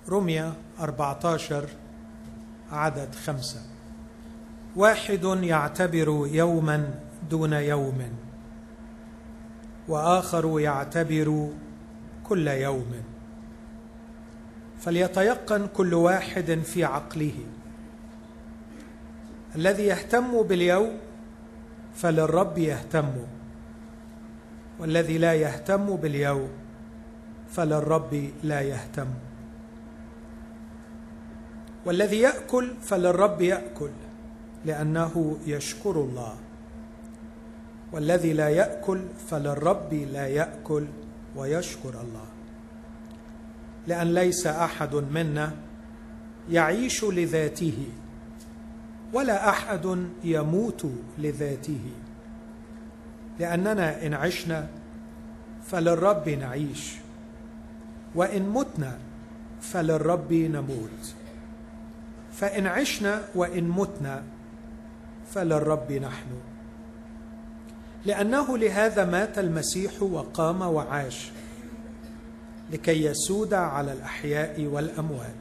رمية 14 عدد خمسة واحد يعتبر يوما دون يوم واخر يعتبر كل يوم فليتيقن كل واحد في عقله الذي يهتم باليوم فللرب يهتم والذي لا يهتم باليوم فللرب لا يهتم والذي ياكل فللرب ياكل لانه يشكر الله والذي لا ياكل فللرب لا ياكل ويشكر الله لان ليس احد منا يعيش لذاته ولا احد يموت لذاته لاننا ان عشنا فللرب نعيش وان متنا فللرب نموت فان عشنا وان متنا فللرب نحن لانه لهذا مات المسيح وقام وعاش لكي يسود على الاحياء والاموات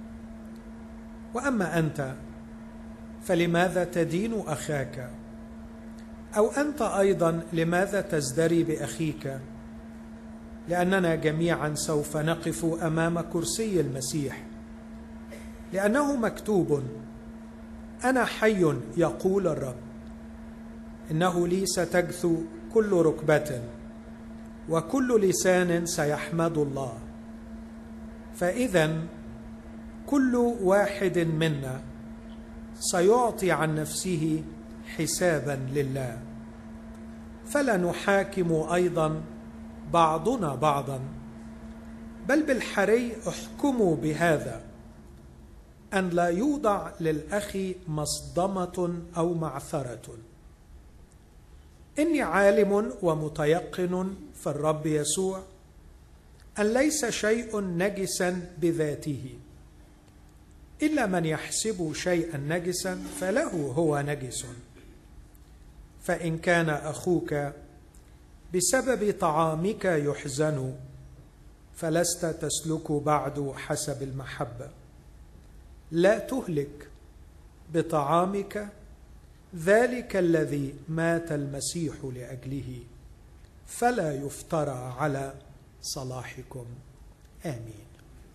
واما انت فلماذا تدين اخاك او انت ايضا لماذا تزدري باخيك لاننا جميعا سوف نقف امام كرسي المسيح لانه مكتوب انا حي يقول الرب انه لي ستجثو كل ركبه وكل لسان سيحمد الله فاذا كل واحد منا سيعطي عن نفسه حسابا لله فلا نحاكم ايضا بعضنا بعضا بل بالحري احكموا بهذا ان لا يوضع للاخ مصدمه او معثره اني عالم ومتيقن في الرب يسوع ان ليس شيء نجسا بذاته الا من يحسب شيئا نجسا فله هو نجس فان كان اخوك بسبب طعامك يحزن فلست تسلك بعد حسب المحبه لا تهلك بطعامك ذلك الذي مات المسيح لاجله فلا يفترى على صلاحكم امين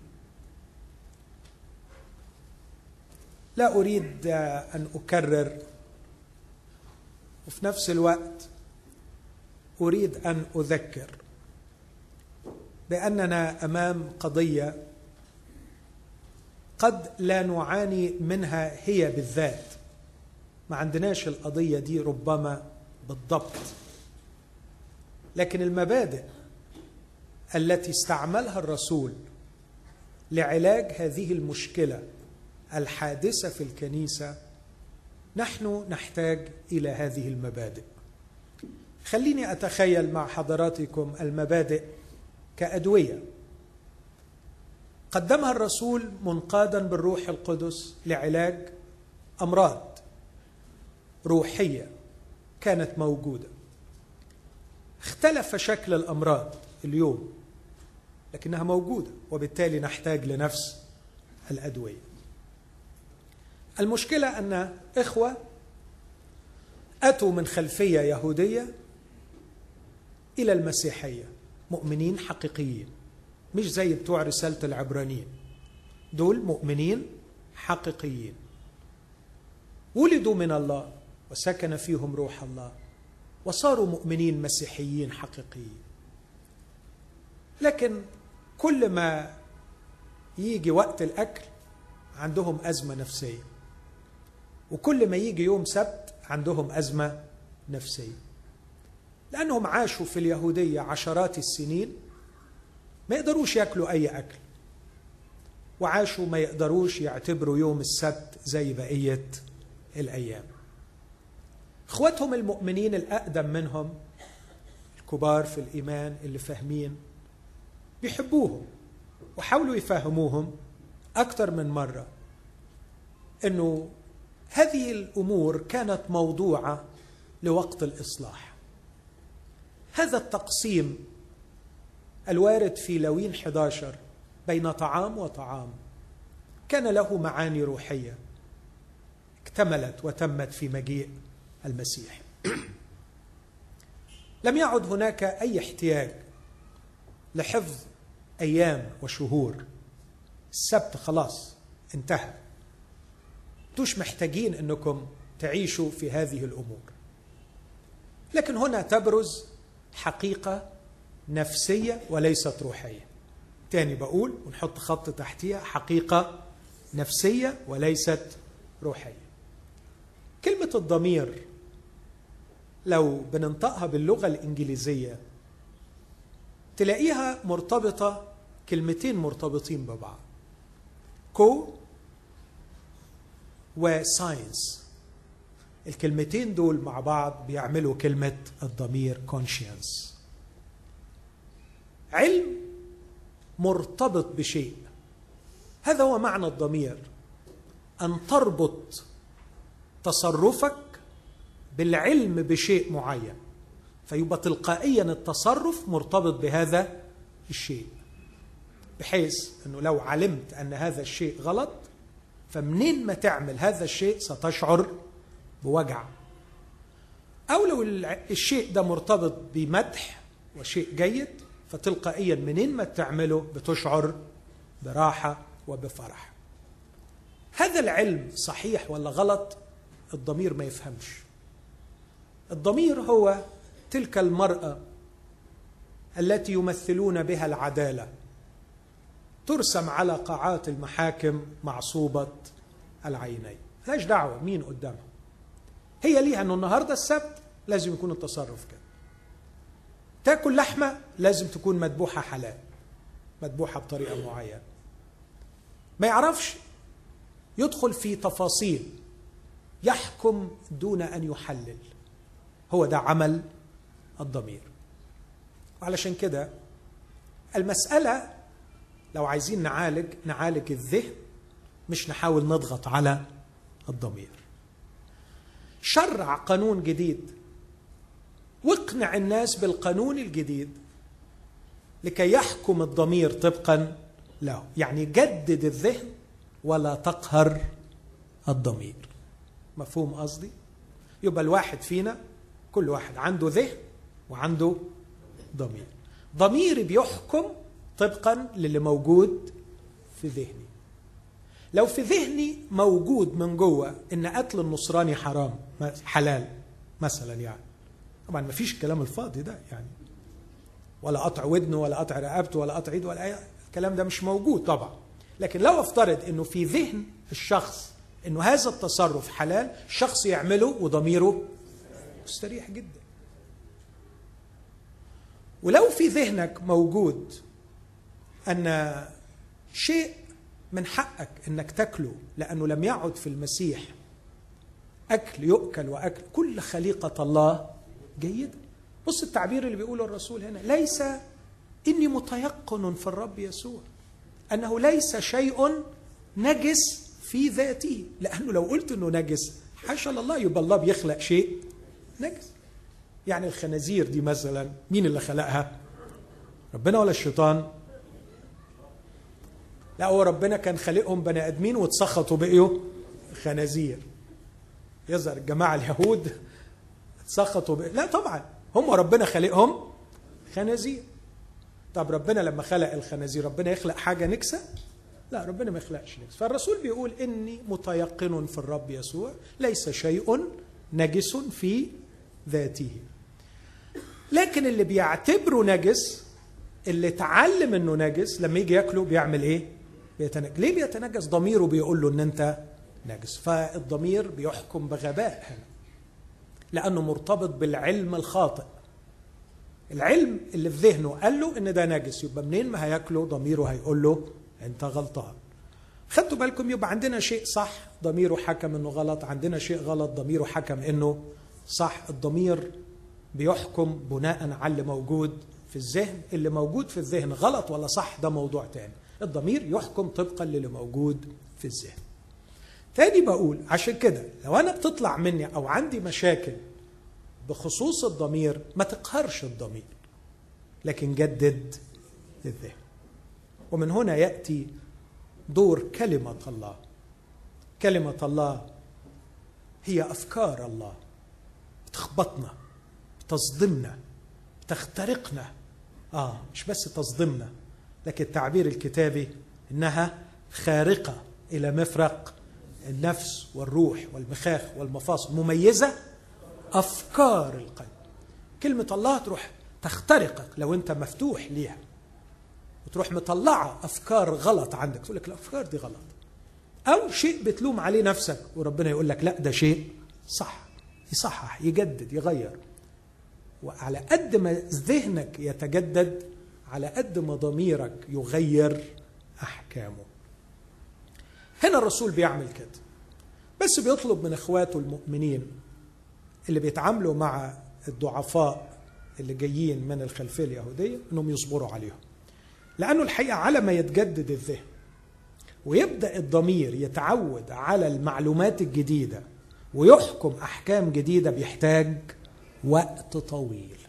لا اريد ان اكرر وفي نفس الوقت اريد ان اذكر باننا امام قضيه قد لا نعاني منها هي بالذات ما عندناش القضيه دي ربما بالضبط لكن المبادئ التي استعملها الرسول لعلاج هذه المشكله الحادثه في الكنيسه نحن نحتاج الى هذه المبادئ خليني اتخيل مع حضراتكم المبادئ كادويه قدمها الرسول منقادا بالروح القدس لعلاج امراض روحيه كانت موجوده اختلف شكل الامراض اليوم لكنها موجوده وبالتالي نحتاج لنفس الادويه المشكله ان اخوه اتوا من خلفيه يهوديه الى المسيحيه مؤمنين حقيقيين مش زي بتوع رساله العبرانيين دول مؤمنين حقيقيين ولدوا من الله وسكن فيهم روح الله وصاروا مؤمنين مسيحيين حقيقيين لكن كل ما يجي وقت الاكل عندهم ازمه نفسيه وكل ما يجي يوم سبت عندهم ازمه نفسيه لانهم عاشوا في اليهوديه عشرات السنين ما يقدروش ياكلوا اي اكل وعاشوا ما يقدروش يعتبروا يوم السبت زي بقيه الايام اخواتهم المؤمنين الاقدم منهم الكبار في الايمان اللي فاهمين بيحبوهم وحاولوا يفهموهم اكثر من مره انه هذه الامور كانت موضوعه لوقت الاصلاح هذا التقسيم الوارد في لوين 11 بين طعام وطعام كان له معاني روحيه اكتملت وتمت في مجيء المسيح لم يعد هناك اي احتياج لحفظ ايام وشهور السبت خلاص انتهى انتوش محتاجين انكم تعيشوا في هذه الامور لكن هنا تبرز حقيقه نفسيه وليست روحيه تاني بقول ونحط خط تحتيها حقيقه نفسيه وليست روحيه كلمه الضمير لو بننطقها باللغه الانجليزيه تلاقيها مرتبطه كلمتين مرتبطين ببعض كو وساينس الكلمتين دول مع بعض بيعملوا كلمة الضمير conscience علم مرتبط بشيء هذا هو معنى الضمير أن تربط تصرفك بالعلم بشيء معين فيبقى تلقائيا التصرف مرتبط بهذا الشيء بحيث انه لو علمت ان هذا الشيء غلط فمنين ما تعمل هذا الشيء ستشعر بوجع او لو الشيء ده مرتبط بمدح وشيء جيد فتلقائيا منين ما تعمله بتشعر براحه وبفرح هذا العلم صحيح ولا غلط الضمير ما يفهمش الضمير هو تلك المراه التي يمثلون بها العداله ترسم على قاعات المحاكم معصوبة العينين ملهاش دعوة مين قدامها هي ليها انه النهارده السبت لازم يكون التصرف كده تاكل لحمة لازم تكون مذبوحة حلال مذبوحة بطريقة معينة ما يعرفش يدخل في تفاصيل يحكم دون أن يحلل هو ده عمل الضمير وعلشان كده المسألة لو عايزين نعالج نعالج الذهن مش نحاول نضغط على الضمير شرع قانون جديد واقنع الناس بالقانون الجديد لكي يحكم الضمير طبقا له يعني جدد الذهن ولا تقهر الضمير مفهوم قصدي يبقى الواحد فينا كل واحد عنده ذهن وعنده ضمير ضميري بيحكم طبقا للي موجود في ذهني لو في ذهني موجود من جوه ان قتل النصراني حرام حلال مثلا يعني طبعا ما فيش الكلام الفاضي ده يعني ولا قطع ودنه ولا قطع رقبته ولا قطع ايده ولا اي الكلام ده مش موجود طبعا لكن لو افترض انه في ذهن الشخص انه هذا التصرف حلال الشخص يعمله وضميره مستريح جدا ولو في ذهنك موجود ان شيء من حقك انك تاكله لانه لم يعد في المسيح اكل يؤكل واكل كل خليقه الله جيده بص التعبير اللي بيقوله الرسول هنا ليس اني متيقن في الرب يسوع انه ليس شيء نجس في ذاته لانه لو قلت انه نجس حاشا الله يبقى الله بيخلق شيء نجس يعني الخنازير دي مثلا مين اللي خلقها ربنا ولا الشيطان لا هو ربنا كان خالقهم بني ادمين واتسخطوا بقيوا خنازير يظهر الجماعه اليهود اتسخطوا بقيوا لا طبعا هم ربنا خالقهم خنازير طب ربنا لما خلق الخنازير ربنا يخلق حاجه نكسه لا ربنا ما يخلقش نكسه فالرسول بيقول اني متيقن في الرب يسوع ليس شيء نجس في ذاته لكن اللي بيعتبره نجس اللي اتعلم انه نجس لما يجي ياكله بيعمل ايه بيتنجس ليه بيتنجس ضميره بيقول له ان انت نجس فالضمير بيحكم بغباء هنا لانه مرتبط بالعلم الخاطئ العلم اللي في ذهنه قال له ان ده نجس يبقى منين ما هياكله ضميره هيقول له انت غلطان خدتوا بالكم يبقى عندنا شيء صح ضميره حكم انه غلط عندنا شيء غلط ضميره حكم انه صح الضمير بيحكم بناء على اللي موجود في الذهن اللي موجود في الذهن غلط ولا صح ده موضوع تاني الضمير يحكم طبقا للي موجود في الذهن تاني بقول عشان كده لو انا بتطلع مني او عندي مشاكل بخصوص الضمير ما تقهرش الضمير لكن جدد الذهن ومن هنا ياتي دور كلمه الله كلمه الله هي افكار الله تخبطنا تصدمنا تخترقنا اه مش بس تصدمنا لكن التعبير الكتابي انها خارقه الى مفرق النفس والروح والمخاخ والمفاصل مميزه افكار القلب كلمه الله تروح تخترقك لو انت مفتوح ليها وتروح مطلعه افكار غلط عندك تقول لك الافكار دي غلط او شيء بتلوم عليه نفسك وربنا يقول لك لا ده شيء صح يصحح يجدد يغير وعلى قد ما ذهنك يتجدد على قد ما ضميرك يغير احكامه هنا الرسول بيعمل كده بس بيطلب من اخواته المؤمنين اللي بيتعاملوا مع الضعفاء اللي جايين من الخلفيه اليهوديه انهم يصبروا عليهم لانه الحقيقه على ما يتجدد الذهن ويبدا الضمير يتعود على المعلومات الجديده ويحكم احكام جديده بيحتاج وقت طويل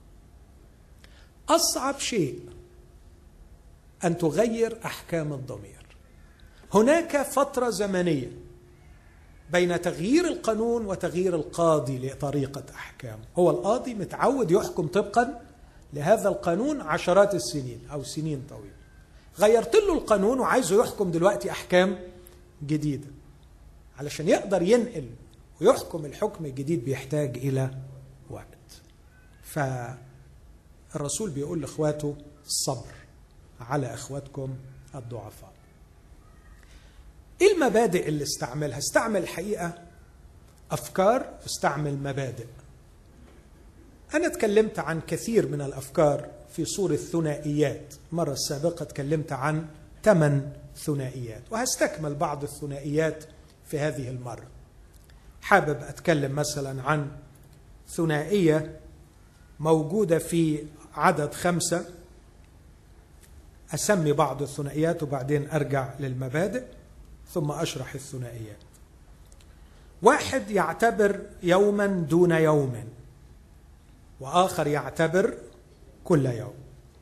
اصعب شيء ان تغير احكام الضمير هناك فتره زمنيه بين تغيير القانون وتغيير القاضي لطريقه احكامه هو القاضي متعود يحكم طبقا لهذا القانون عشرات السنين او سنين طويله غيرت له القانون وعايزه يحكم دلوقتي احكام جديده علشان يقدر ينقل ويحكم الحكم الجديد بيحتاج الى وقت فالرسول بيقول لاخواته الصبر على اخواتكم الضعفاء ايه المبادئ اللي استعملها استعمل الحقيقه افكار استعمل مبادئ انا اتكلمت عن كثير من الافكار في صورة ثنائيات المرة السابقة تكلمت عن ثمان ثنائيات وهستكمل بعض الثنائيات في هذه المرة حابب أتكلم مثلا عن ثنائية موجودة في عدد خمسة أسمي بعض الثنائيات وبعدين أرجع للمبادئ ثم أشرح الثنائيات واحد يعتبر يوما دون يوم وآخر يعتبر كل يوم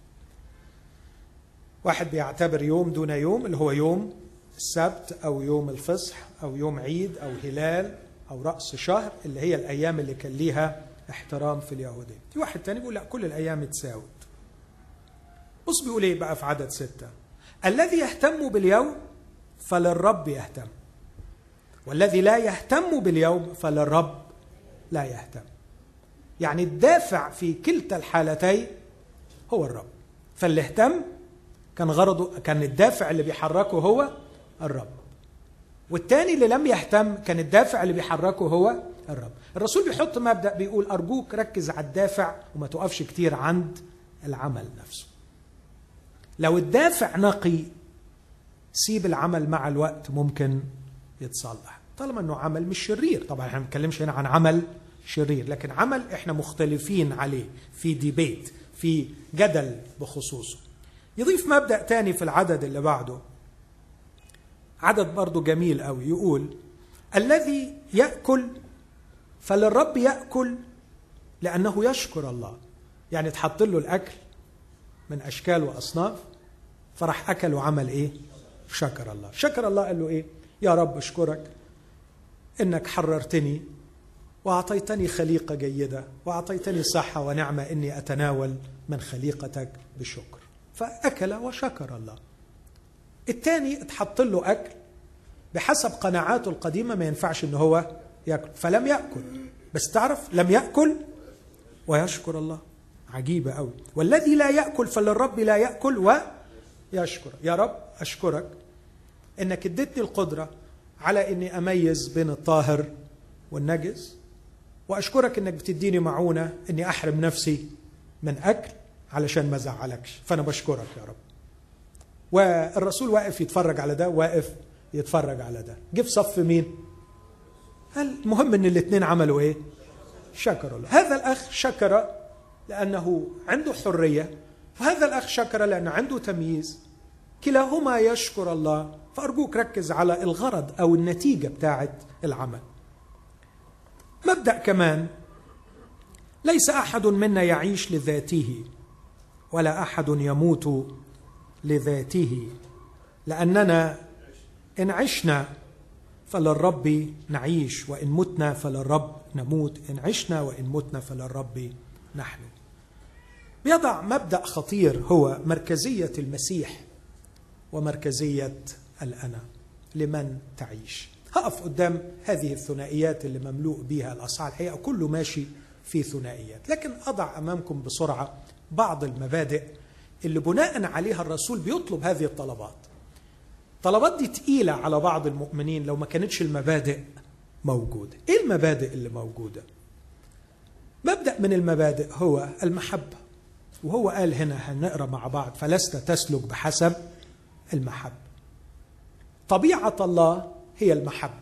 واحد بيعتبر يوم دون يوم اللي هو يوم السبت أو يوم الفصح أو يوم عيد أو هلال أو رأس شهر اللي هي الأيام اللي كان ليها احترام في اليهودية في واحد تاني بيقول لا كل الأيام تساوت بص بيقول ايه بقى في عدد ستة الذي يهتم باليوم فللرب يهتم والذي لا يهتم باليوم فللرب لا يهتم يعني الدافع في كلتا الحالتين هو الرب فاللي اهتم كان غرضه كان الدافع اللي بيحركه هو الرب والتاني اللي لم يهتم كان الدافع اللي بيحركه هو الرب الرسول بيحط مبدا بيقول ارجوك ركز على الدافع وما تقفش كتير عند العمل نفسه لو الدافع نقي سيب العمل مع الوقت ممكن يتصلح طالما انه عمل مش شرير طبعا احنا ما بنتكلمش هنا عن عمل شرير لكن عمل احنا مختلفين عليه في ديبيت في جدل بخصوصه يضيف مبدا تاني في العدد اللي بعده عدد برضه جميل قوي يقول الذي ياكل فللرب ياكل لانه يشكر الله يعني تحط له الاكل من اشكال واصناف فراح اكل وعمل ايه شكر الله شكر الله قال له ايه يا رب اشكرك انك حررتني واعطيتني خليقه جيده واعطيتني صحه ونعمه اني اتناول من خليقتك بشكر فاكل وشكر الله الثاني اتحط له اكل بحسب قناعاته القديمه ما ينفعش ان هو ياكل فلم ياكل بس تعرف لم ياكل ويشكر الله عجيبه قوي والذي لا ياكل فللرب لا ياكل ويشكر يا رب اشكرك انك اديتني القدره على اني اميز بين الطاهر والنجس واشكرك انك بتديني معونه اني احرم نفسي من اكل علشان ما ازعلكش فانا بشكرك يا رب والرسول واقف يتفرج على ده واقف يتفرج على ده جه في صف مين المهم ان الاثنين عملوا ايه شكروا الله هذا الاخ شكر لانه عنده حريه وهذا الاخ شكر لانه عنده تمييز كلاهما يشكر الله فارجوك ركز على الغرض او النتيجه بتاعه العمل مبدا كمان ليس احد منا يعيش لذاته ولا احد يموت لذاته لاننا ان عشنا فللرب نعيش وان متنا فللرب نموت ان عشنا وان متنا فللرب نحن بيضع مبدا خطير هو مركزيه المسيح ومركزيه الانا لمن تعيش هقف قدام هذه الثنائيات اللي مملوء بها الاصحاح الحقيقه كله ماشي في ثنائيات لكن اضع امامكم بسرعه بعض المبادئ اللي بناء عليها الرسول بيطلب هذه الطلبات الطلبات دي تقيله على بعض المؤمنين لو ما كانتش المبادئ موجوده ايه المبادئ اللي موجوده مبدا من المبادئ هو المحبه وهو قال هنا هنقرا مع بعض فلست تسلك بحسب المحبه طبيعه الله هي المحبه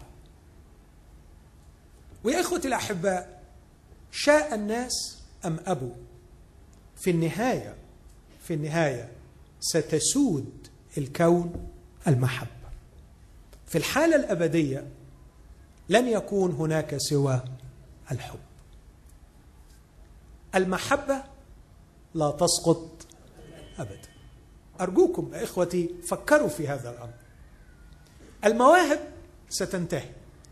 ويا اخوتي الاحباء شاء الناس ام ابوا في النهايه في النهايه ستسود الكون المحبه في الحاله الابديه لن يكون هناك سوى الحب المحبه لا تسقط ابدا ارجوكم يا اخوتي فكروا في هذا الامر المواهب ستنتهي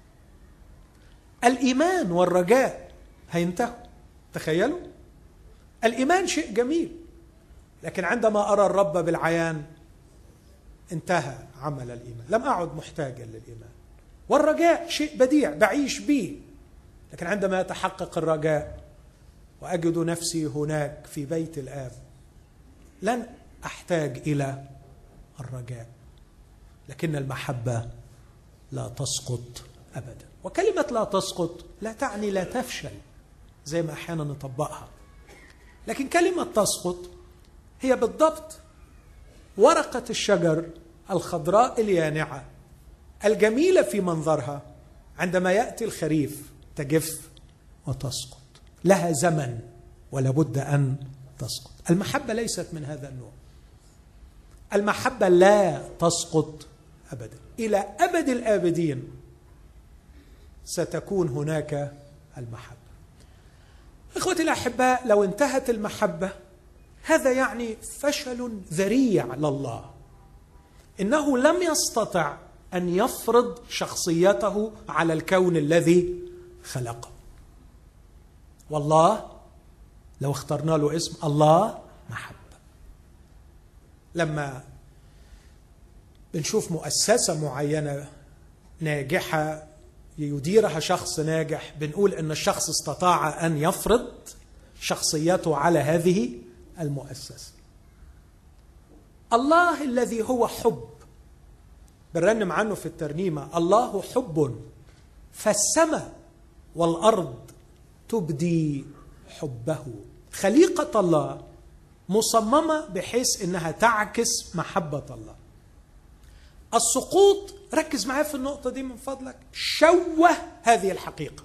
الايمان والرجاء هينتهوا تخيلوا الايمان شيء جميل لكن عندما ارى الرب بالعيان انتهى عمل الايمان لم اعد محتاجا للايمان والرجاء شيء بديع بعيش به لكن عندما يتحقق الرجاء واجد نفسي هناك في بيت الاب لن احتاج الى الرجاء لكن المحبه لا تسقط ابدا وكلمه لا تسقط لا تعني لا تفشل زي ما احيانا نطبقها لكن كلمه تسقط هي بالضبط ورقه الشجر الخضراء اليانعه الجميله في منظرها عندما ياتي الخريف تجف وتسقط لها زمن ولا بد ان تسقط المحبه ليست من هذا النوع المحبه لا تسقط ابدا الى ابد الابدين ستكون هناك المحبه اخوتي الاحباء لو انتهت المحبه هذا يعني فشل ذريع لله انه لم يستطع ان يفرض شخصيته على الكون الذي خلقه والله لو اخترنا له اسم الله محبه لما بنشوف مؤسسه معينه ناجحه يديرها شخص ناجح بنقول ان الشخص استطاع ان يفرض شخصيته على هذه المؤسسه الله الذي هو حب بنرنم عنه في الترنيمه الله حب فالسماء والارض تبدي حبه خليقه الله مصممه بحيث انها تعكس محبه الله السقوط ركز معايا في النقطه دي من فضلك شوه هذه الحقيقه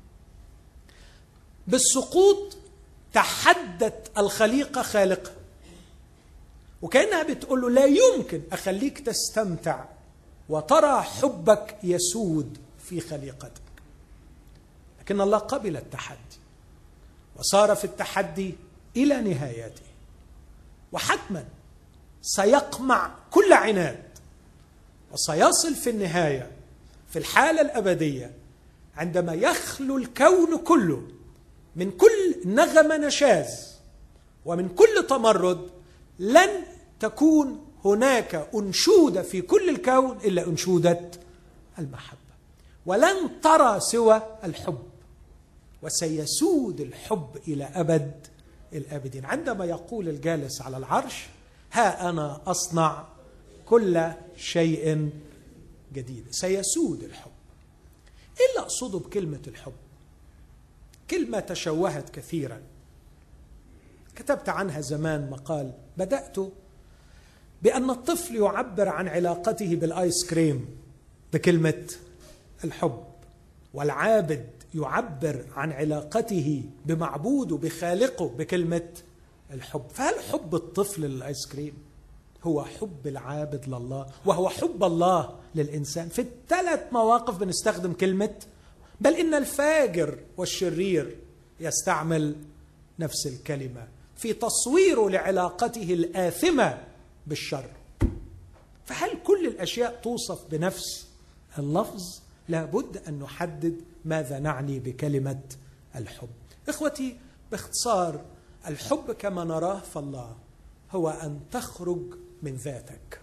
بالسقوط تحدت الخليقه خالقها وكانها بتقول له لا يمكن اخليك تستمتع وترى حبك يسود في خليقتك لكن الله قبل التحدي وصار في التحدي الى نهايته وحتما سيقمع كل عناد وسيصل في النهايه في الحاله الابديه عندما يخلو الكون كله من كل نغمه نشاز ومن كل تمرد لن تكون هناك انشوده في كل الكون الا انشوده المحبه ولن ترى سوى الحب وسيسود الحب الى ابد الابدين عندما يقول الجالس على العرش ها انا اصنع كل شيء جديد سيسود الحب ايه اللي اقصده بكلمه الحب كلمه تشوهت كثيرا كتبت عنها زمان مقال بدات بان الطفل يعبر عن علاقته بالايس كريم بكلمه الحب والعابد يعبر عن علاقته بمعبوده بخالقه بكلمه الحب فهل حب الطفل للايس كريم هو حب العابد لله وهو حب الله للانسان في الثلاث مواقف بنستخدم كلمه بل ان الفاجر والشرير يستعمل نفس الكلمه في تصويره لعلاقته الاثمه بالشر فهل كل الاشياء توصف بنفس اللفظ لابد ان نحدد ماذا نعني بكلمه الحب اخوتي باختصار الحب كما نراه فالله هو ان تخرج من ذاتك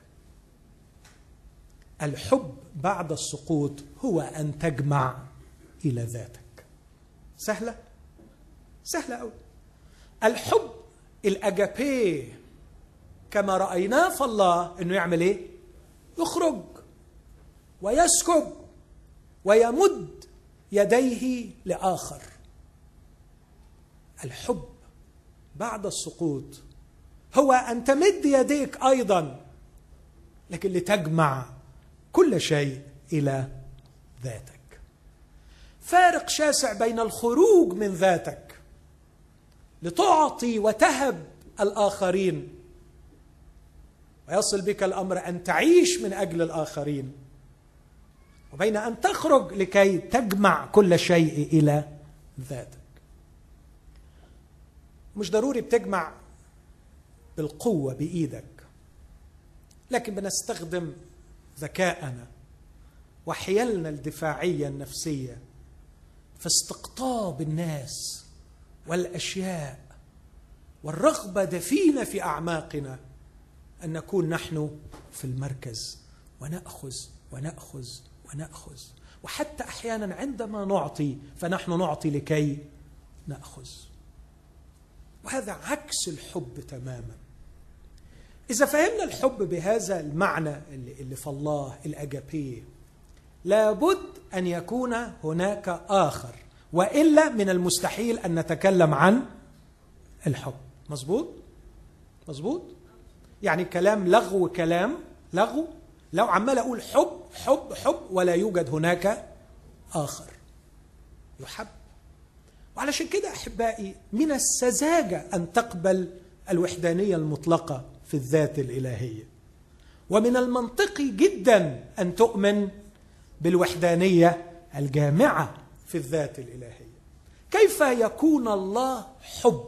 الحب بعد السقوط هو ان تجمع الى ذاتك سهله سهله قوي الحب الاجابي كما رايناه في الله انه يعمل ايه يخرج ويسكب ويمد يديه لاخر الحب بعد السقوط هو ان تمد يديك ايضا لكن لتجمع كل شيء الى ذاتك فارق شاسع بين الخروج من ذاتك لتعطي وتهب الاخرين ويصل بك الامر ان تعيش من اجل الاخرين وبين ان تخرج لكي تجمع كل شيء الى ذاتك مش ضروري بتجمع بالقوه بايدك لكن بنستخدم ذكاءنا وحيلنا الدفاعيه النفسيه في استقطاب الناس والاشياء والرغبه دفينه في اعماقنا ان نكون نحن في المركز وناخذ وناخذ وناخذ وحتى احيانا عندما نعطي فنحن نعطي لكي ناخذ وهذا عكس الحب تماما اذا فهمنا الحب بهذا المعنى اللي, اللي في الله الاجابيه لابد ان يكون هناك اخر والا من المستحيل ان نتكلم عن الحب مظبوط مظبوط يعني كلام لغو كلام لغو لو عمال اقول حب حب حب ولا يوجد هناك اخر يحب وعلشان كده احبائي من السذاجه ان تقبل الوحدانيه المطلقه في الذات الالهيه ومن المنطقي جدا ان تؤمن بالوحدانيه الجامعه في الذات الالهيه كيف يكون الله حب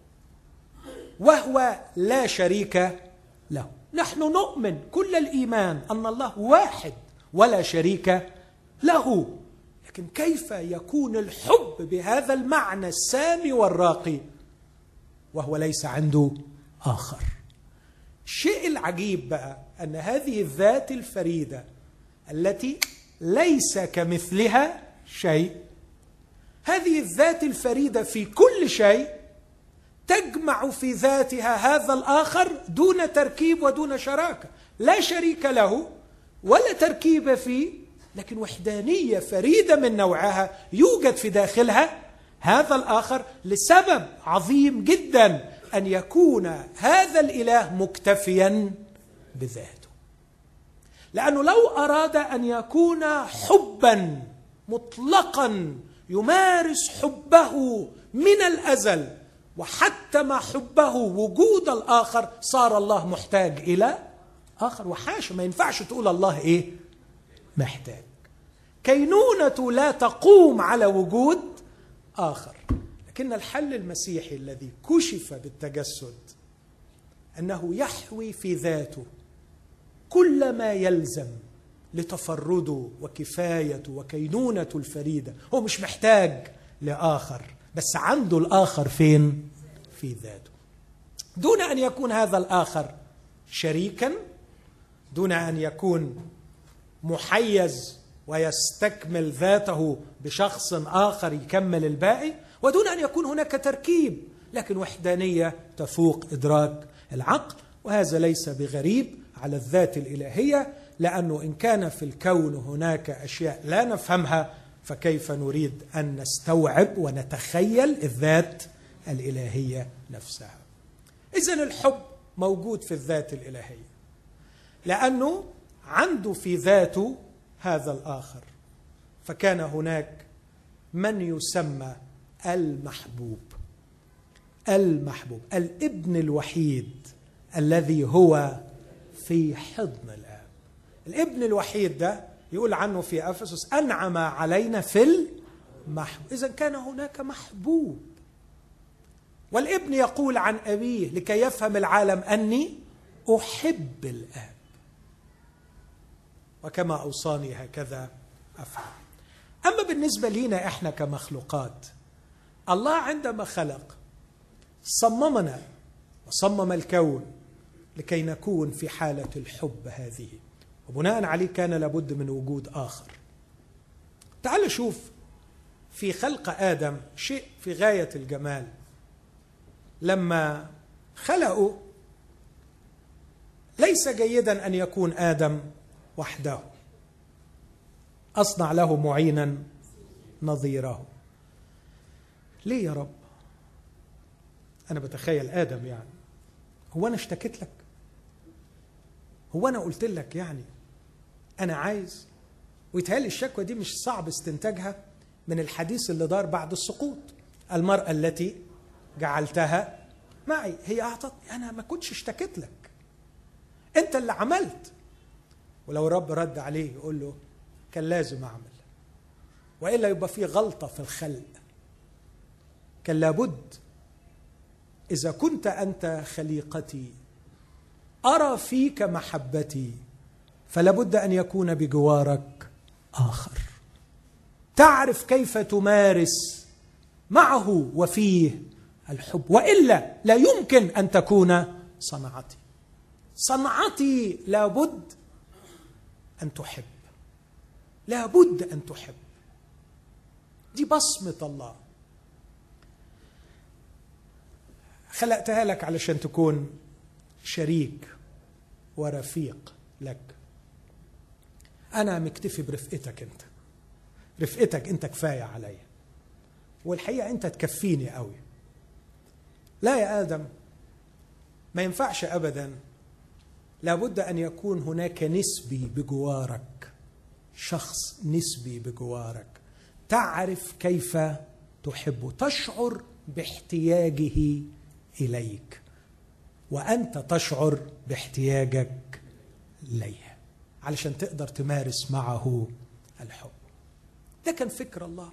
وهو لا شريك له نحن نؤمن كل الايمان ان الله واحد ولا شريك له لكن كيف يكون الحب بهذا المعنى السامي والراقي وهو ليس عنده اخر الشيء العجيب بقى ان هذه الذات الفريده التي ليس كمثلها شيء هذه الذات الفريده في كل شيء تجمع في ذاتها هذا الاخر دون تركيب ودون شراكه لا شريك له ولا تركيب فيه لكن وحدانيه فريده من نوعها يوجد في داخلها هذا الاخر لسبب عظيم جدا ان يكون هذا الاله مكتفيا بذاته لانه لو اراد ان يكون حبا مطلقا يمارس حبه من الازل وحتى مع حبه وجود الاخر صار الله محتاج الى اخر وحاشا ما ينفعش تقول الله ايه محتاج كينونته لا تقوم على وجود اخر لكن الحل المسيحي الذي كشف بالتجسد انه يحوي في ذاته كل ما يلزم لتفرده وكفايته وكينونته الفريده هو مش محتاج لاخر بس عنده الاخر فين في ذاته دون ان يكون هذا الاخر شريكا دون ان يكون محيز ويستكمل ذاته بشخص اخر يكمل الباقي ودون ان يكون هناك تركيب لكن وحدانيه تفوق ادراك العقل وهذا ليس بغريب على الذات الالهيه لانه ان كان في الكون هناك اشياء لا نفهمها فكيف نريد ان نستوعب ونتخيل الذات الالهيه نفسها اذا الحب موجود في الذات الالهيه لانه عنده في ذاته هذا الاخر فكان هناك من يسمى المحبوب المحبوب الابن الوحيد الذي هو في حضن الاب الابن الوحيد ده يقول عنه في افسس انعم علينا في المحبوب اذا كان هناك محبوب والابن يقول عن ابيه لكي يفهم العالم اني احب الاب وكما اوصاني هكذا افعل اما بالنسبه لينا احنا كمخلوقات الله عندما خلق صممنا وصمم الكون لكي نكون في حاله الحب هذه وبناء عليه كان لابد من وجود اخر تعال شوف في خلق ادم شيء في غايه الجمال لما خلقوا ليس جيدا ان يكون ادم وحده اصنع له معينا نظيره ليه يا رب انا بتخيل ادم يعني هو انا اشتكيت لك هو انا قلت لك يعني انا عايز ويتهيألي الشكوى دي مش صعب استنتاجها من الحديث اللي دار بعد السقوط المرأة التي جعلتها معي هي أعطت أنا ما كنتش اشتكيت لك أنت اللي عملت ولو الرب رد عليه يقول له كان لازم أعمل وإلا يبقى في غلطة في الخلق كان لابد إذا كنت أنت خليقتي أرى فيك محبتي فلابد أن يكون بجوارك آخر تعرف كيف تمارس معه وفيه الحب والا لا يمكن ان تكون صنعتي صنعتي لابد ان تحب لابد ان تحب دي بصمه الله خلقتها لك علشان تكون شريك ورفيق لك انا مكتفي برفقتك انت رفقتك انت كفايه عليا والحقيقه انت تكفيني قوي لا يا ادم ما ينفعش ابدا لابد ان يكون هناك نسبي بجوارك شخص نسبي بجوارك تعرف كيف تحبه تشعر باحتياجه اليك وانت تشعر باحتياجك اليه علشان تقدر تمارس معه الحب ده كان فكر الله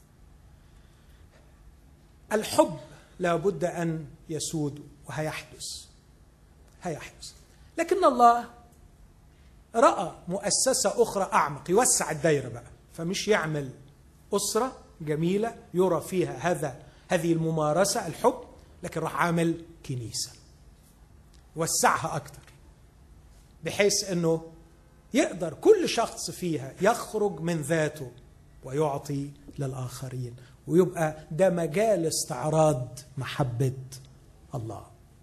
الحب لابد ان يسود وهيحدث هيحدث لكن الله راى مؤسسه اخرى اعمق يوسع الدايره بقى فمش يعمل اسره جميله يرى فيها هذا هذه الممارسه الحب لكن راح عامل كنيسه وسعها اكتر بحيث انه يقدر كل شخص فيها يخرج من ذاته ويعطي للآخرين ويبقى ده مجال استعراض محبة الله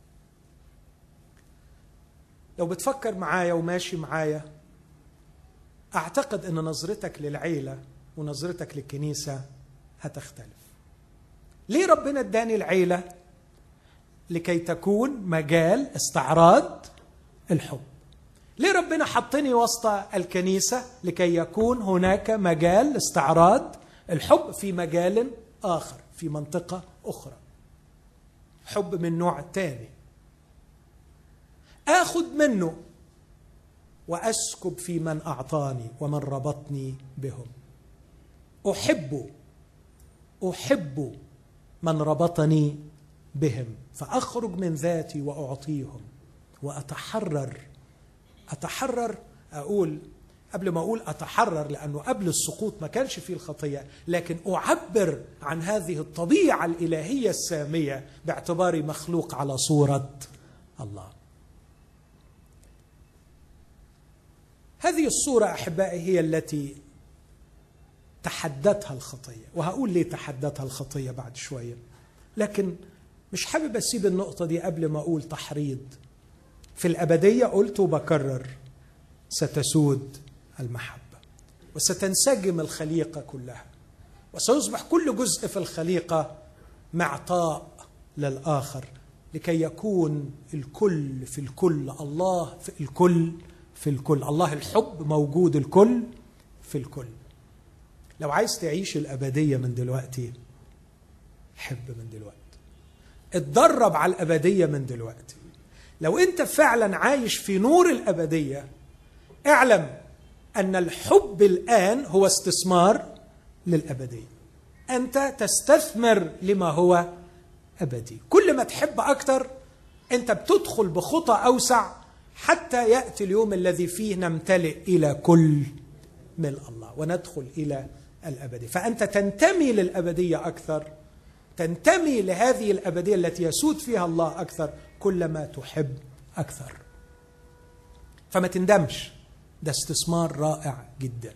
لو بتفكر معايا وماشي معايا أعتقد أن نظرتك للعيلة ونظرتك للكنيسة هتختلف ليه ربنا اداني العيلة لكي تكون مجال استعراض الحب ليه ربنا حطني وسط الكنيسة لكي يكون هناك مجال استعراض الحب في مجال آخر في منطقة أخرى حب من نوع تاني آخذ منه وأسكب في من أعطاني ومن ربطني بهم أحب أحب من ربطني بهم فأخرج من ذاتي وأعطيهم وأتحرر اتحرر اقول قبل ما اقول اتحرر لانه قبل السقوط ما كانش فيه الخطيه لكن اعبر عن هذه الطبيعه الالهيه الساميه باعتباري مخلوق على صوره الله هذه الصوره احبائي هي التي تحدتها الخطيه وهقول ليه تحدتها الخطيه بعد شويه لكن مش حابب اسيب النقطه دي قبل ما اقول تحريض في الابديه قلت وبكرر ستسود المحبه وستنسجم الخليقه كلها وسيصبح كل جزء في الخليقه معطاء للاخر لكي يكون الكل في الكل الله في الكل في الكل الله الحب موجود الكل في الكل لو عايز تعيش الابديه من دلوقتي حب من دلوقتي اتدرب على الابديه من دلوقتي لو انت فعلا عايش في نور الابديه اعلم ان الحب الان هو استثمار للابديه انت تستثمر لما هو ابدي كل ما تحب اكتر انت بتدخل بخطى اوسع حتى ياتي اليوم الذي فيه نمتلئ الى كل ملء الله وندخل الى الابديه فانت تنتمي للابديه اكثر تنتمي لهذه الابديه التي يسود فيها الله اكثر كلما تحب اكثر فما تندمش ده استثمار رائع جدا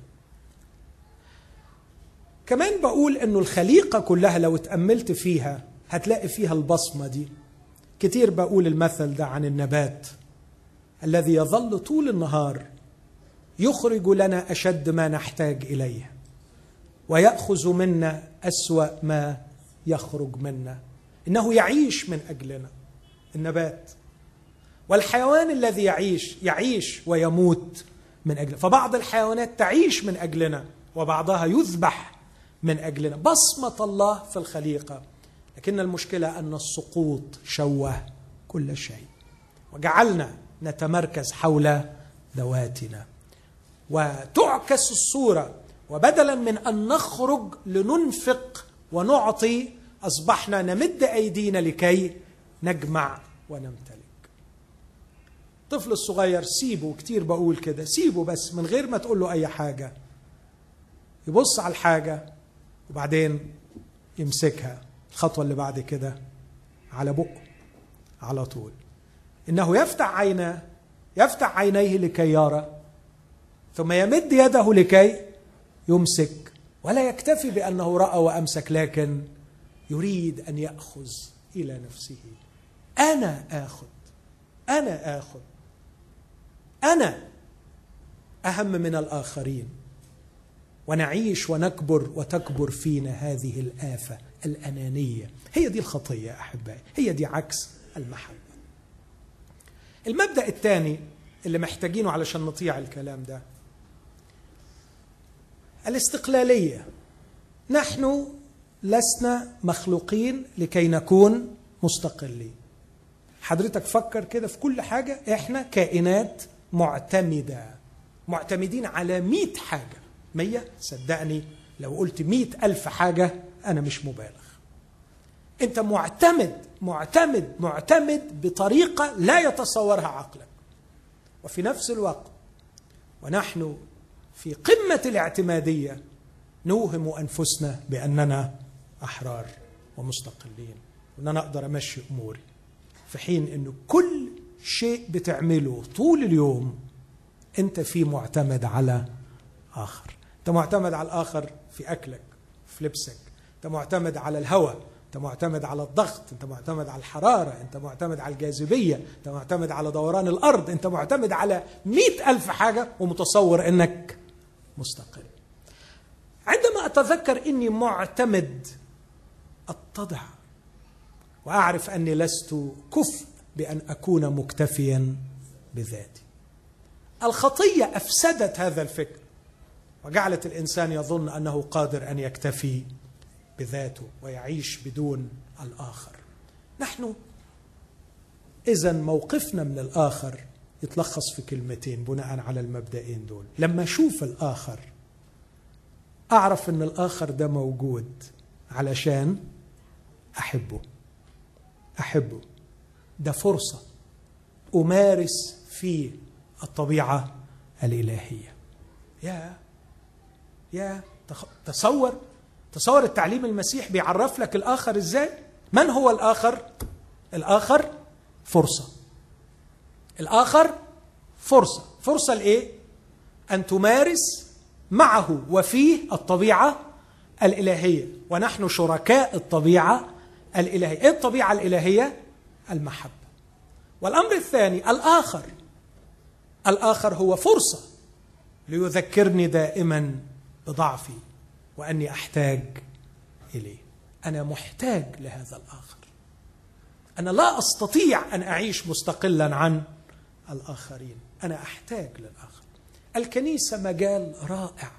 كمان بقول انه الخليقه كلها لو اتاملت فيها هتلاقي فيها البصمه دي كتير بقول المثل ده عن النبات الذي يظل طول النهار يخرج لنا اشد ما نحتاج اليه وياخذ منا اسوا ما يخرج منا انه يعيش من اجلنا النبات والحيوان الذي يعيش يعيش ويموت من اجلنا فبعض الحيوانات تعيش من اجلنا وبعضها يذبح من اجلنا بصمه الله في الخليقه لكن المشكله ان السقوط شوه كل شيء وجعلنا نتمركز حول ذواتنا وتعكس الصوره وبدلا من ان نخرج لننفق ونعطي اصبحنا نمد ايدينا لكي نجمع ونمتلك الطفل الصغير سيبه كتير بقول كده سيبه بس من غير ما تقول له اي حاجه يبص على الحاجه وبعدين يمسكها الخطوه اللي بعد كده على بقه على طول انه يفتح عيناه يفتح عينيه لكي يرى ثم يمد يده لكي يمسك ولا يكتفي بانه راى وامسك لكن يريد ان ياخذ الى نفسه انا اخذ انا اخذ انا اهم من الاخرين ونعيش ونكبر وتكبر فينا هذه الافه الانانيه هي دي الخطيه احبائي هي دي عكس المحبه المبدا الثاني اللي محتاجينه علشان نطيع الكلام ده الاستقلاليه نحن لسنا مخلوقين لكي نكون مستقلين حضرتك فكر كده في كل حاجة احنا كائنات معتمدة معتمدين على مئة حاجة مية صدقني لو قلت مئة ألف حاجة أنا مش مبالغ أنت معتمد معتمد معتمد بطريقة لا يتصورها عقلك وفي نفس الوقت ونحن في قمة الاعتمادية نوهم أنفسنا بأننا أحرار ومستقلين وأن أنا أقدر أمشي أموري في حين أنه كل شيء بتعمله طول اليوم أنت فيه معتمد على آخر أنت معتمد على الآخر في أكلك في لبسك أنت معتمد على الهواء أنت معتمد على الضغط أنت معتمد على الحرارة أنت معتمد على الجاذبية أنت معتمد على دوران الأرض أنت معتمد على مئة ألف حاجة ومتصور أنك مستقل عندما أتذكر أني معتمد أتضع وأعرف أني لست كفء بأن أكون مكتفيا بذاتي الخطية أفسدت هذا الفكر وجعلت الإنسان يظن أنه قادر أن يكتفي بذاته ويعيش بدون الآخر نحن إذا موقفنا من الآخر يتلخص في كلمتين بناء على المبدئين دول لما أشوف الآخر أعرف أن الآخر ده موجود علشان أحبه أحبه ده فرصة أمارس فيه الطبيعة الإلهية يا يا تصور تصور التعليم المسيح بيعرف لك الآخر إزاي من هو الآخر الآخر فرصة الآخر فرصة فرصة لإيه أن تمارس معه وفيه الطبيعة الإلهية ونحن شركاء الطبيعة الإلهية إيه الطبيعة الإلهية المحبة والأمر الثاني الآخر الآخر هو فرصة ليذكرني دائما بضعفي وأني أحتاج إليه أنا محتاج لهذا الآخر أنا لا أستطيع أن أعيش مستقلا عن الآخرين أنا أحتاج للآخر الكنيسة مجال رائع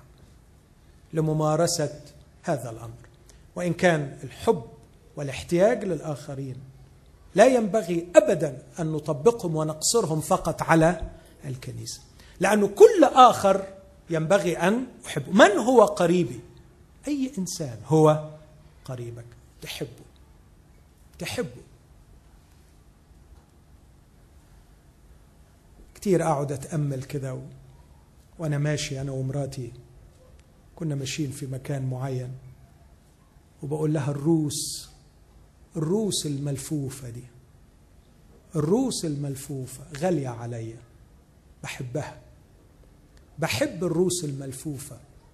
لممارسة هذا الأمر وإن كان الحب والاحتياج للآخرين لا ينبغي أبدا أن نطبقهم ونقصرهم فقط على الكنيسة لأنه كل آخر ينبغي أن أحبه من هو قريبي أي إنسان هو قريبك تحبه تحبه كتير اقعد اتامل كده و... وانا ماشي انا ومراتي كنا ماشيين في مكان معين وبقول لها الروس الروس الملفوفه دي الروس الملفوفه غاليه عليا بحبها بحب الروس الملفوفه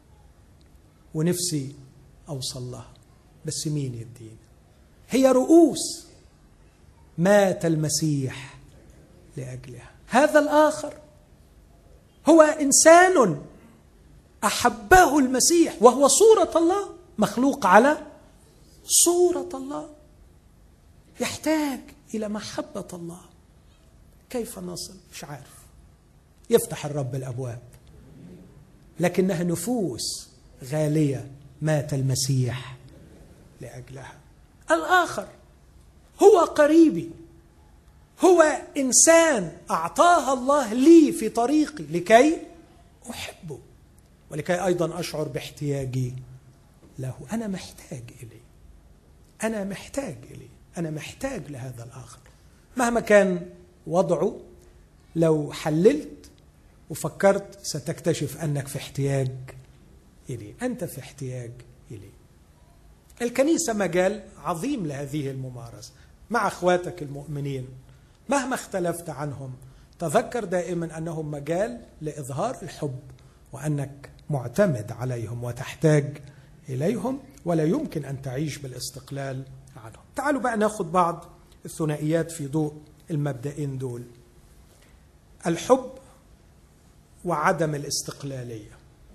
ونفسي اوصل لها بس مين يديني هي رؤوس مات المسيح لاجلها هذا الاخر هو انسان احبه المسيح وهو صوره الله مخلوق على صوره الله يحتاج الى محبه الله كيف نصل مش عارف يفتح الرب الابواب لكنها نفوس غاليه مات المسيح لاجلها الاخر هو قريبي هو انسان اعطاها الله لي في طريقي لكي احبه ولكي ايضا اشعر باحتياجي له انا محتاج اليه انا محتاج اليه انا محتاج لهذا الاخر مهما كان وضعه لو حللت وفكرت ستكتشف انك في احتياج اليه انت في احتياج اليه الكنيسه مجال عظيم لهذه الممارسه مع اخواتك المؤمنين مهما اختلفت عنهم تذكر دائما انهم مجال لاظهار الحب وانك معتمد عليهم وتحتاج اليهم ولا يمكن ان تعيش بالاستقلال عنهم. تعالوا بقى ناخذ بعض الثنائيات في ضوء المبدئين دول. الحب وعدم الاستقلاليه.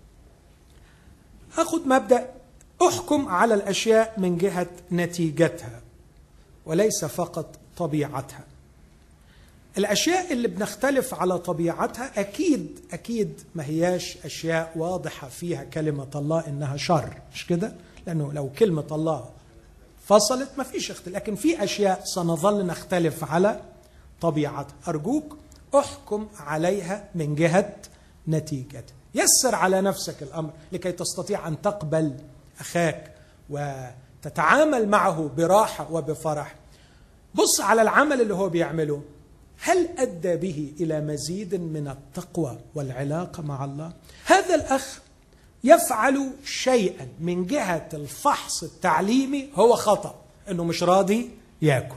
اخذ مبدا احكم على الاشياء من جهه نتيجتها وليس فقط طبيعتها. الاشياء اللي بنختلف على طبيعتها اكيد اكيد ما هياش اشياء واضحه فيها كلمه الله انها شر مش كده لانه لو كلمه الله فصلت ما فيش اختلاف لكن في اشياء سنظل نختلف على طبيعتها ارجوك احكم عليها من جهه نتيجتها يسر على نفسك الامر لكي تستطيع ان تقبل اخاك وتتعامل معه براحه وبفرح بص على العمل اللي هو بيعمله هل ادى به الى مزيد من التقوى والعلاقه مع الله هذا الاخ يفعل شيئا من جهه الفحص التعليمي هو خطا انه مش راضي ياكل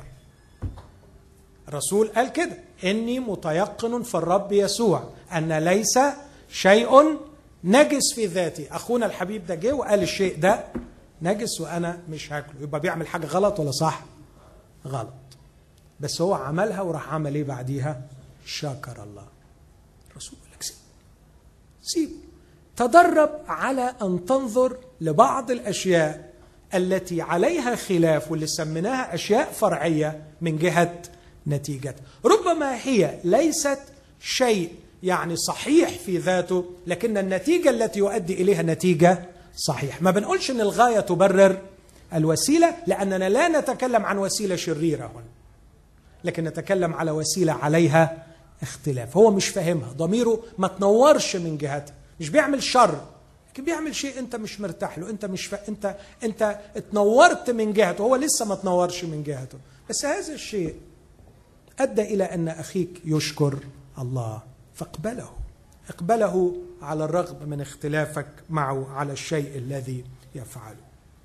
الرسول قال كده اني متيقن في الرب يسوع ان ليس شيء نجس في ذاتي اخونا الحبيب ده جه وقال الشيء ده نجس وانا مش هاكله يبقى بيعمل حاجه غلط ولا صح غلط بس هو عملها وراح عمل ايه بعديها شكر الله الرسول يقول لك سيب سيب تدرب على ان تنظر لبعض الاشياء التي عليها خلاف واللي سميناها اشياء فرعيه من جهه نتيجتها ربما هي ليست شيء يعني صحيح في ذاته لكن النتيجه التي يؤدي اليها نتيجه صحيح ما بنقولش ان الغايه تبرر الوسيله لاننا لا نتكلم عن وسيله شريره هنا لكن نتكلم على وسيله عليها اختلاف هو مش فاهمها ضميره ما تنورش من جهتها مش بيعمل شر لكن بيعمل شيء انت مش مرتاح له انت مش ف... انت انت اتنورت من جهته هو لسه ما تنورش من جهته بس هذا الشيء ادى الى ان اخيك يشكر الله فاقبله اقبله على الرغم من اختلافك معه على الشيء الذي يفعله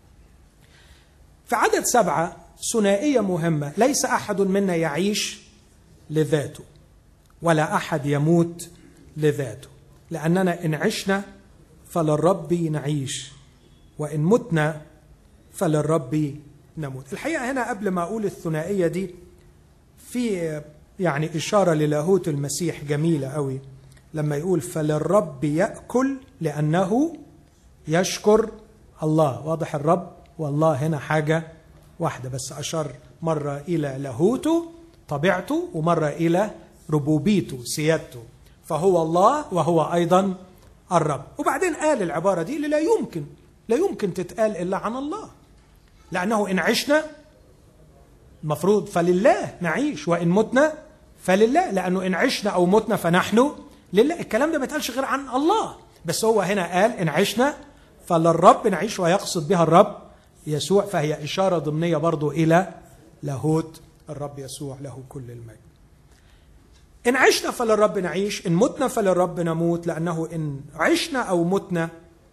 في عدد سبعه ثنائيه مهمه ليس احد منا يعيش لذاته ولا احد يموت لذاته لاننا ان عشنا فللرب نعيش وان متنا فللرب نموت الحقيقه هنا قبل ما اقول الثنائيه دي في يعني اشاره للاهوت المسيح جميله قوي لما يقول فللرب ياكل لانه يشكر الله واضح الرب والله هنا حاجه واحده بس اشار مره الى لاهوته طبيعته ومره الى ربوبيته سيادته فهو الله وهو ايضا الرب وبعدين قال العباره دي اللي لا يمكن لا يمكن تتقال الا عن الله لانه ان عشنا المفروض فلله نعيش وان متنا فلله لانه ان عشنا او متنا فنحن لله الكلام ده ما يتقالش غير عن الله بس هو هنا قال ان عشنا فللرب نعيش ويقصد بها الرب يسوع فهي اشاره ضمنيه برضو الى لاهوت الرب يسوع له كل المجد إن عشنا فللرب نعيش إن متنا فللرب نموت لأنه إن عشنا أو متنا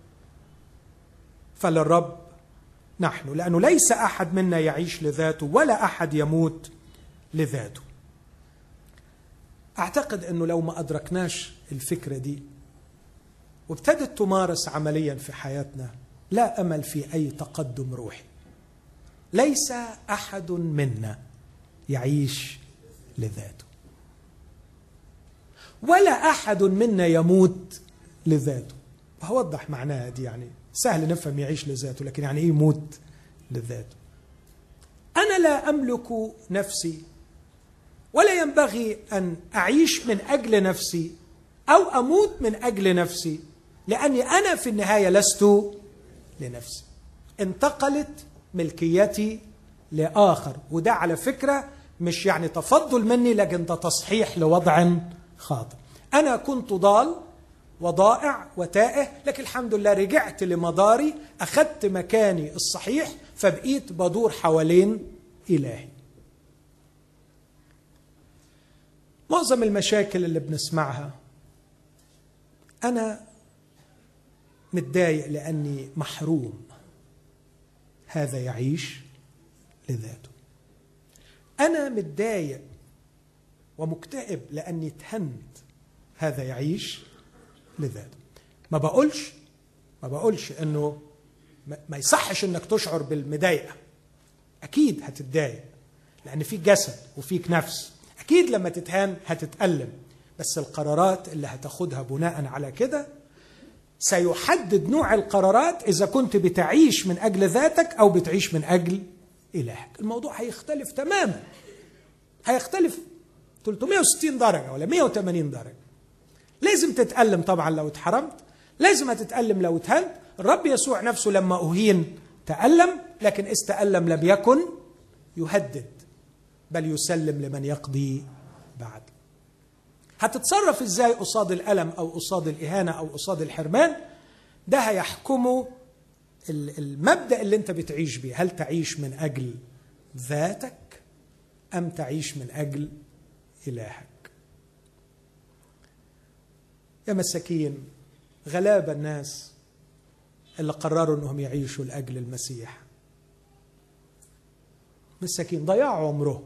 فللرب نحن لأنه ليس أحد منا يعيش لذاته ولا أحد يموت لذاته أعتقد أنه لو ما أدركناش الفكرة دي وابتدت تمارس عمليا في حياتنا لا أمل في أي تقدم روحي ليس أحد منا يعيش لذاته ولا احد منا يموت لذاته هوضح معناها دي يعني سهل نفهم يعيش لذاته لكن يعني ايه يموت لذاته انا لا املك نفسي ولا ينبغي ان اعيش من اجل نفسي او اموت من اجل نفسي لاني انا في النهايه لست لنفسي انتقلت ملكيتي لاخر وده على فكره مش يعني تفضل مني لكن ده تصحيح لوضع خاطئ أنا كنت ضال وضائع وتائه لكن الحمد لله رجعت لمداري أخذت مكاني الصحيح فبقيت بدور حوالين إلهي معظم المشاكل اللي بنسمعها أنا متضايق لأني محروم هذا يعيش لذاته أنا متضايق ومكتئب لاني اتهنت هذا يعيش لذاته ما بقولش ما بقولش انه ما يصحش انك تشعر بالمضايقه اكيد هتتضايق لان فيك جسد وفيك نفس اكيد لما تتهان هتتالم بس القرارات اللي هتاخدها بناء على كده سيحدد نوع القرارات اذا كنت بتعيش من اجل ذاتك او بتعيش من اجل الهك الموضوع هيختلف تماما هيختلف 360 درجة ولا 180 درجة لازم تتألم طبعا لو اتحرمت لازم هتتألم لو اتهنت الرب يسوع نفسه لما أهين تألم لكن استألم لم يكن يهدد بل يسلم لمن يقضي بعد هتتصرف ازاي قصاد الألم أو قصاد الإهانة أو قصاد الحرمان ده هيحكمه المبدأ اللي انت بتعيش بيه هل تعيش من أجل ذاتك أم تعيش من أجل إلهك يا مساكين غلابة الناس اللي قرروا أنهم يعيشوا لأجل المسيح مساكين ضيعوا عمره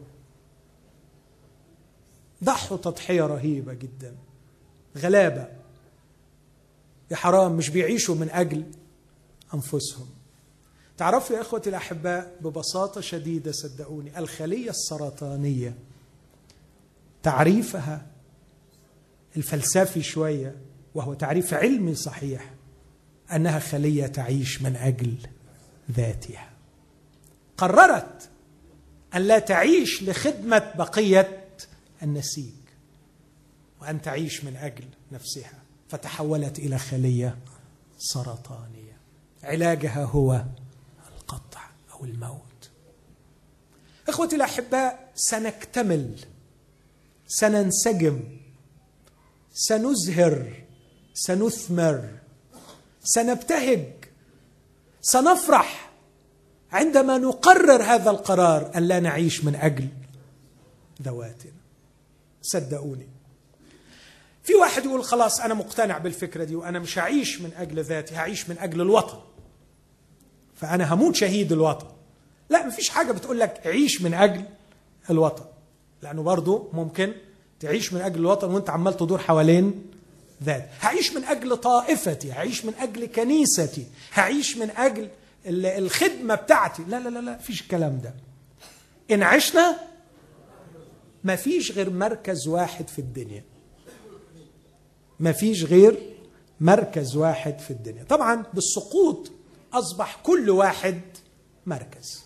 ضحوا تضحية رهيبة جدا غلابة يا حرام مش بيعيشوا من أجل أنفسهم تعرفوا يا إخوتي الأحباء ببساطة شديدة صدقوني الخلية السرطانية تعريفها الفلسفي شويه وهو تعريف علمي صحيح انها خليه تعيش من اجل ذاتها قررت ان لا تعيش لخدمه بقيه النسيج وان تعيش من اجل نفسها فتحولت الى خليه سرطانيه علاجها هو القطع او الموت اخوتي الاحباء سنكتمل سننسجم سنزهر سنثمر سنبتهج سنفرح عندما نقرر هذا القرار ان لا نعيش من اجل ذواتنا صدقوني في واحد يقول خلاص انا مقتنع بالفكره دي وانا مش هعيش من اجل ذاتي هعيش من اجل الوطن فانا هموت شهيد الوطن لا مفيش حاجه بتقول لك عيش من اجل الوطن لانه برضه ممكن تعيش من اجل الوطن وانت عمال تدور حوالين ذات هعيش من اجل طائفتي هعيش من اجل كنيستي هعيش من اجل الخدمه بتاعتي لا لا لا لا فيش الكلام ده ان عشنا ما فيش غير مركز واحد في الدنيا ما فيش غير مركز واحد في الدنيا طبعا بالسقوط اصبح كل واحد مركز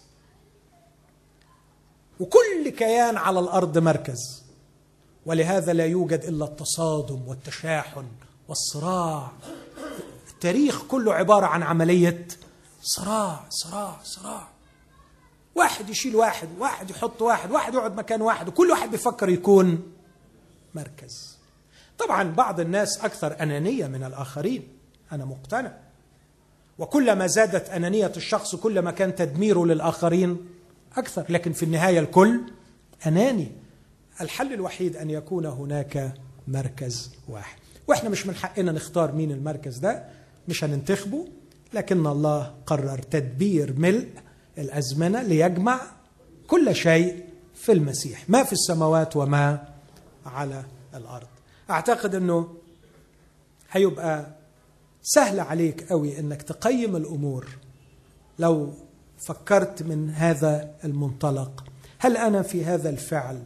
وكل كيان على الارض مركز ولهذا لا يوجد الا التصادم والتشاحن والصراع التاريخ كله عباره عن عمليه صراع صراع صراع واحد يشيل واحد واحد يحط واحد واحد يقعد مكان واحد وكل واحد بيفكر يكون مركز طبعا بعض الناس اكثر انانيه من الاخرين انا مقتنع وكلما زادت انانيه الشخص كلما كان تدميره للاخرين اكثر لكن في النهايه الكل اناني الحل الوحيد ان يكون هناك مركز واحد واحنا مش من حقنا نختار مين المركز ده مش هننتخبه لكن الله قرر تدبير ملء الازمنه ليجمع كل شيء في المسيح ما في السماوات وما على الارض اعتقد انه هيبقى سهل عليك قوي انك تقيم الامور لو فكرت من هذا المنطلق هل انا في هذا الفعل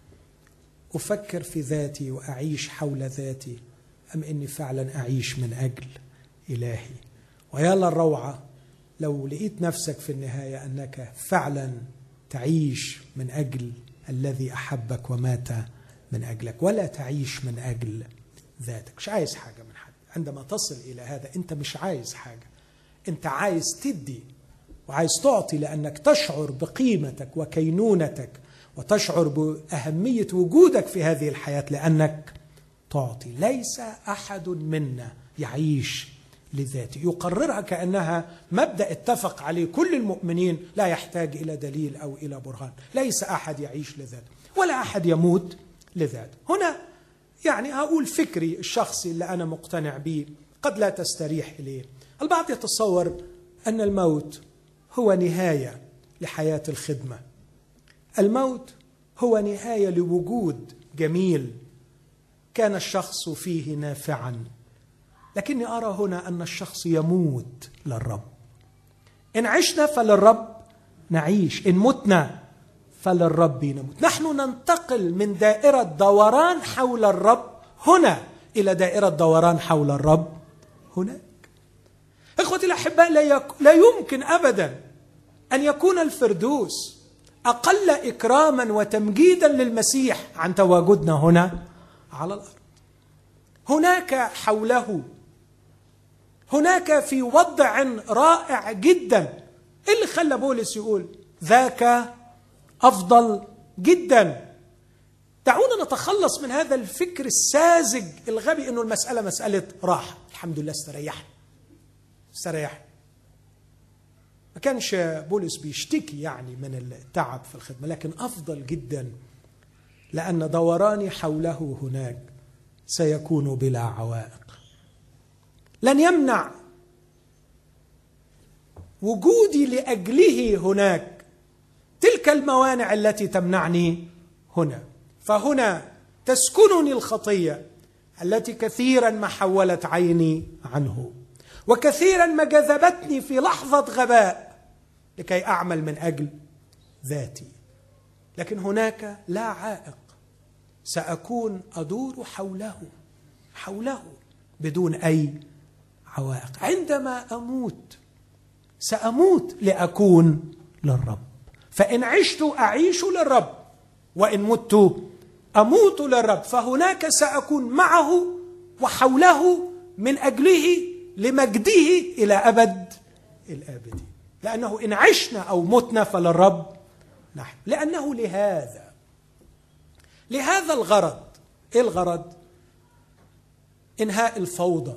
افكر في ذاتي واعيش حول ذاتي ام اني فعلا اعيش من اجل الهي ويا للروعه لو لقيت نفسك في النهايه انك فعلا تعيش من اجل الذي احبك ومات من اجلك ولا تعيش من اجل ذاتك مش عايز حاجه من حد عندما تصل الى هذا انت مش عايز حاجه انت عايز تدي وعايز تعطي لانك تشعر بقيمتك وكينونتك وتشعر باهميه وجودك في هذه الحياه لانك تعطي ليس احد منا يعيش لذاته يقررها كانها مبدا اتفق عليه كل المؤمنين لا يحتاج الى دليل او الى برهان ليس احد يعيش لذاته ولا احد يموت لذاته هنا يعني اقول فكري الشخصي اللي انا مقتنع به قد لا تستريح اليه البعض يتصور ان الموت هو نهايه لحياه الخدمه الموت هو نهايه لوجود جميل كان الشخص فيه نافعا لكني ارى هنا ان الشخص يموت للرب ان عشنا فللرب نعيش ان متنا فللرب نموت نحن ننتقل من دائره دوران حول الرب هنا الى دائره دوران حول الرب هناك اخوتي الاحباء لا, يك... لا يمكن ابدا ان يكون الفردوس اقل اكراما وتمجيدا للمسيح عن تواجدنا هنا على الارض هناك حوله هناك في وضع رائع جدا ايه اللي خلى بولس يقول ذاك افضل جدا دعونا نتخلص من هذا الفكر الساذج الغبي انه المساله مساله راحه الحمد لله استريحنا استريحنا ما كانش بولس بيشتكي يعني من التعب في الخدمه لكن افضل جدا لان دوراني حوله هناك سيكون بلا عوائق لن يمنع وجودي لاجله هناك تلك الموانع التي تمنعني هنا فهنا تسكنني الخطيه التي كثيرا ما حولت عيني عنه وكثيرا ما جذبتني في لحظه غباء لكي اعمل من اجل ذاتي لكن هناك لا عائق ساكون ادور حوله حوله بدون اي عوائق عندما اموت ساموت لاكون للرب فان عشت اعيش للرب وان مت اموت للرب فهناك ساكون معه وحوله من اجله لمجده الى ابد الابدين لانه ان عشنا او متنا فللرب نحن لانه لهذا لهذا الغرض ايه الغرض انهاء الفوضى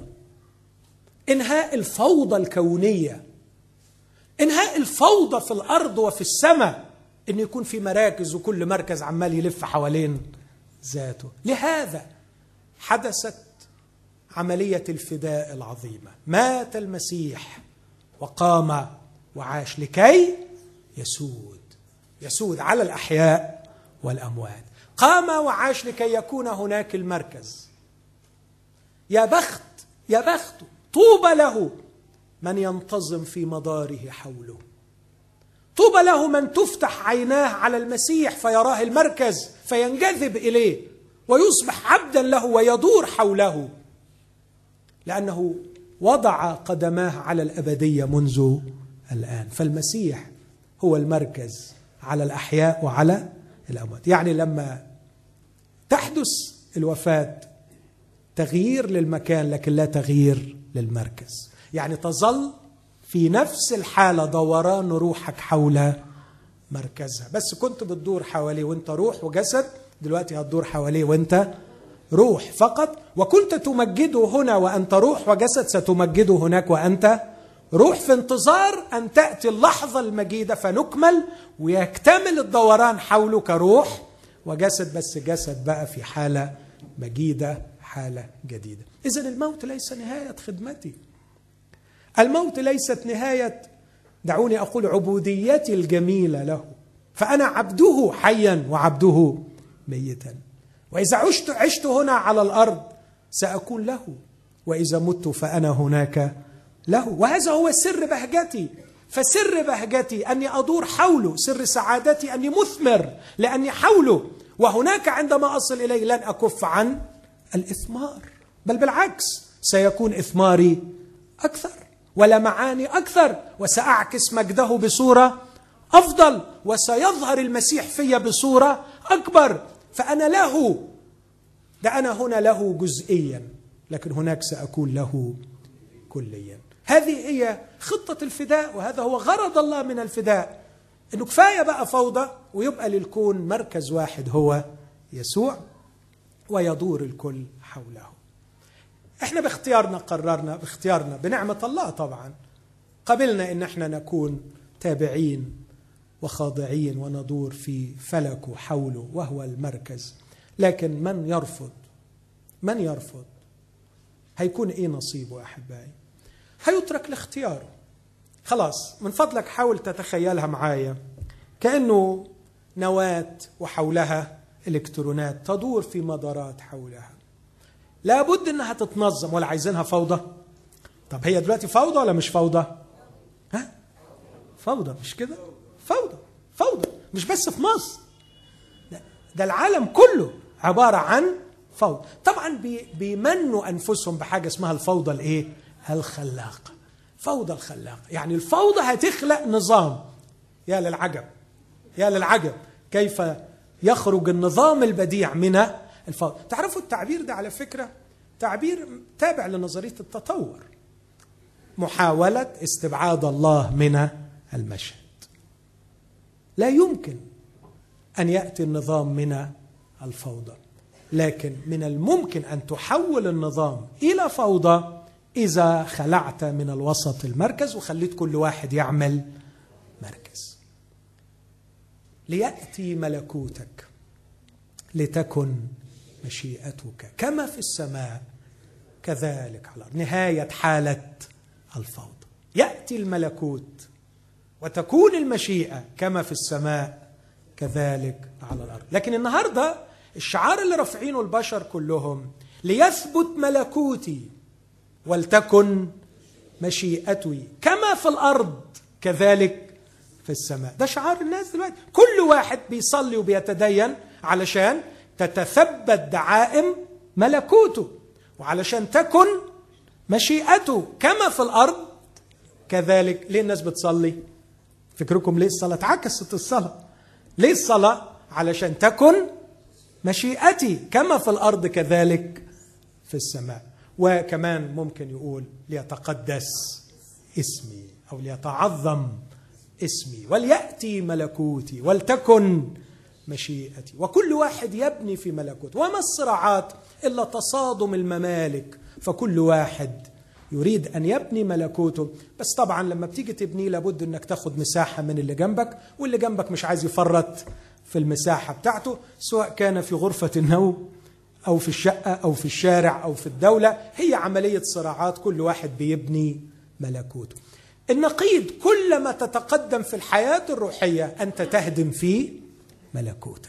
انهاء الفوضى الكونيه انهاء الفوضى في الارض وفي السماء ان يكون في مراكز وكل مركز عمال يلف حوالين ذاته لهذا حدثت عمليه الفداء العظيمه مات المسيح وقام وعاش لكي يسود يسود على الاحياء والاموات قام وعاش لكي يكون هناك المركز يا بخت يا بخت طوبى له من ينتظم في مداره حوله طوبى له من تفتح عيناه على المسيح فيراه المركز فينجذب اليه ويصبح عبدا له ويدور حوله لانه وضع قدماه على الابديه منذ الان فالمسيح هو المركز على الاحياء وعلى الاموات يعني لما تحدث الوفاه تغيير للمكان لكن لا تغيير للمركز يعني تظل في نفس الحالة دوران روحك حول مركزها بس كنت بتدور حواليه وانت روح وجسد دلوقتي هتدور حواليه وانت روح فقط وكنت تمجده هنا وانت روح وجسد ستمجده هناك وانت روح في انتظار ان تاتي اللحظه المجيده فنكمل ويكتمل الدوران حوله كروح وجسد بس جسد بقى في حالة مجيدة حالة جديدة إذا الموت ليس نهاية خدمتي الموت ليست نهاية دعوني أقول عبوديتي الجميلة له فأنا عبده حيا وعبده ميتا وإذا عشت عشت هنا على الأرض سأكون له وإذا مت فأنا هناك له وهذا هو سر بهجتي فسر بهجتي اني ادور حوله سر سعادتي اني مثمر لاني حوله وهناك عندما اصل اليه لن اكف عن الاثمار بل بالعكس سيكون اثماري اكثر ولمعاني اكثر وساعكس مجده بصوره افضل وسيظهر المسيح في بصوره اكبر فانا له ده انا هنا له جزئيا لكن هناك ساكون له كليا هذه هي خطة الفداء وهذا هو غرض الله من الفداء انه كفايه بقى فوضى ويبقى للكون مركز واحد هو يسوع ويدور الكل حوله. احنا باختيارنا قررنا باختيارنا بنعمه الله طبعا قبلنا ان احنا نكون تابعين وخاضعين وندور في فلكه حوله وهو المركز لكن من يرفض من يرفض هيكون ايه نصيبه احبائي هيترك لاختياره خلاص من فضلك حاول تتخيلها معايا كانه نواه وحولها الكترونات تدور في مدارات حولها لابد انها تتنظم ولا عايزينها فوضى طب هي دلوقتي فوضى ولا مش فوضى ها فوضى مش كده فوضى فوضى مش بس في مصر ده العالم كله عباره عن فوضى طبعا بيمنوا انفسهم بحاجه اسمها الفوضى الايه الخلاقه فوضى الخلاقه يعني الفوضى هتخلق نظام يا للعجب يا للعجب كيف يخرج النظام البديع من الفوضى تعرفوا التعبير ده على فكره تعبير تابع لنظريه التطور محاوله استبعاد الله من المشهد لا يمكن ان ياتي النظام من الفوضى لكن من الممكن ان تحول النظام الى فوضى اذا خلعت من الوسط المركز وخليت كل واحد يعمل مركز لياتي ملكوتك لتكن مشيئتك كما في السماء كذلك على الارض نهايه حاله الفوضى ياتي الملكوت وتكون المشيئه كما في السماء كذلك على الارض لكن النهارده الشعار اللي رافعينه البشر كلهم ليثبت ملكوتي ولتكن مشيئتي كما في الارض كذلك في السماء ده شعار الناس دلوقتي كل واحد بيصلي وبيتدين علشان تتثبت دعائم ملكوته وعلشان تكن مشيئته كما في الارض كذلك ليه الناس بتصلي فكركم ليه الصلاه اتعكست الصلاه ليه الصلاه علشان تكن مشيئتي كما في الارض كذلك في السماء وكمان ممكن يقول ليتقدس اسمي او ليتعظم اسمي ولياتي ملكوتي ولتكن مشيئتي وكل واحد يبني في ملكوته وما الصراعات الا تصادم الممالك فكل واحد يريد ان يبني ملكوته بس طبعا لما بتيجي تبني لابد انك تاخد مساحه من اللي جنبك واللي جنبك مش عايز يفرط في المساحه بتاعته سواء كان في غرفه النوم او في الشقه او في الشارع او في الدوله هي عمليه صراعات كل واحد بيبني ملكوته النقيض كلما تتقدم في الحياه الروحيه انت تهدم في ملكوتك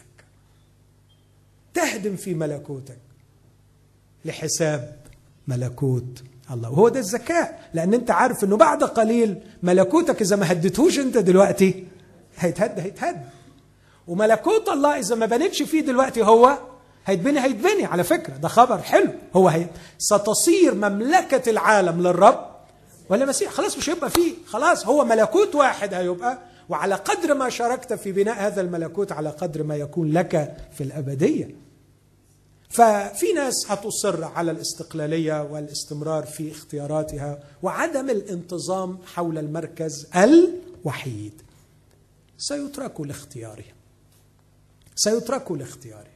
تهدم في ملكوتك لحساب ملكوت الله وهو ده الذكاء لان انت عارف انه بعد قليل ملكوتك اذا ما هدتهوش انت دلوقتي هيتهد هيتهد وملكوت الله اذا ما بنتش فيه دلوقتي هو هيتبني هيتبني على فكرة ده خبر حلو هو هي ستصير مملكة العالم للرب ولا مسيح خلاص مش هيبقى فيه خلاص هو ملكوت واحد هيبقى وعلى قدر ما شاركت في بناء هذا الملكوت على قدر ما يكون لك في الأبدية ففي ناس هتصر على الاستقلالية والاستمرار في اختياراتها وعدم الانتظام حول المركز الوحيد سيتركوا لاختيارهم سيتركوا لاختيارهم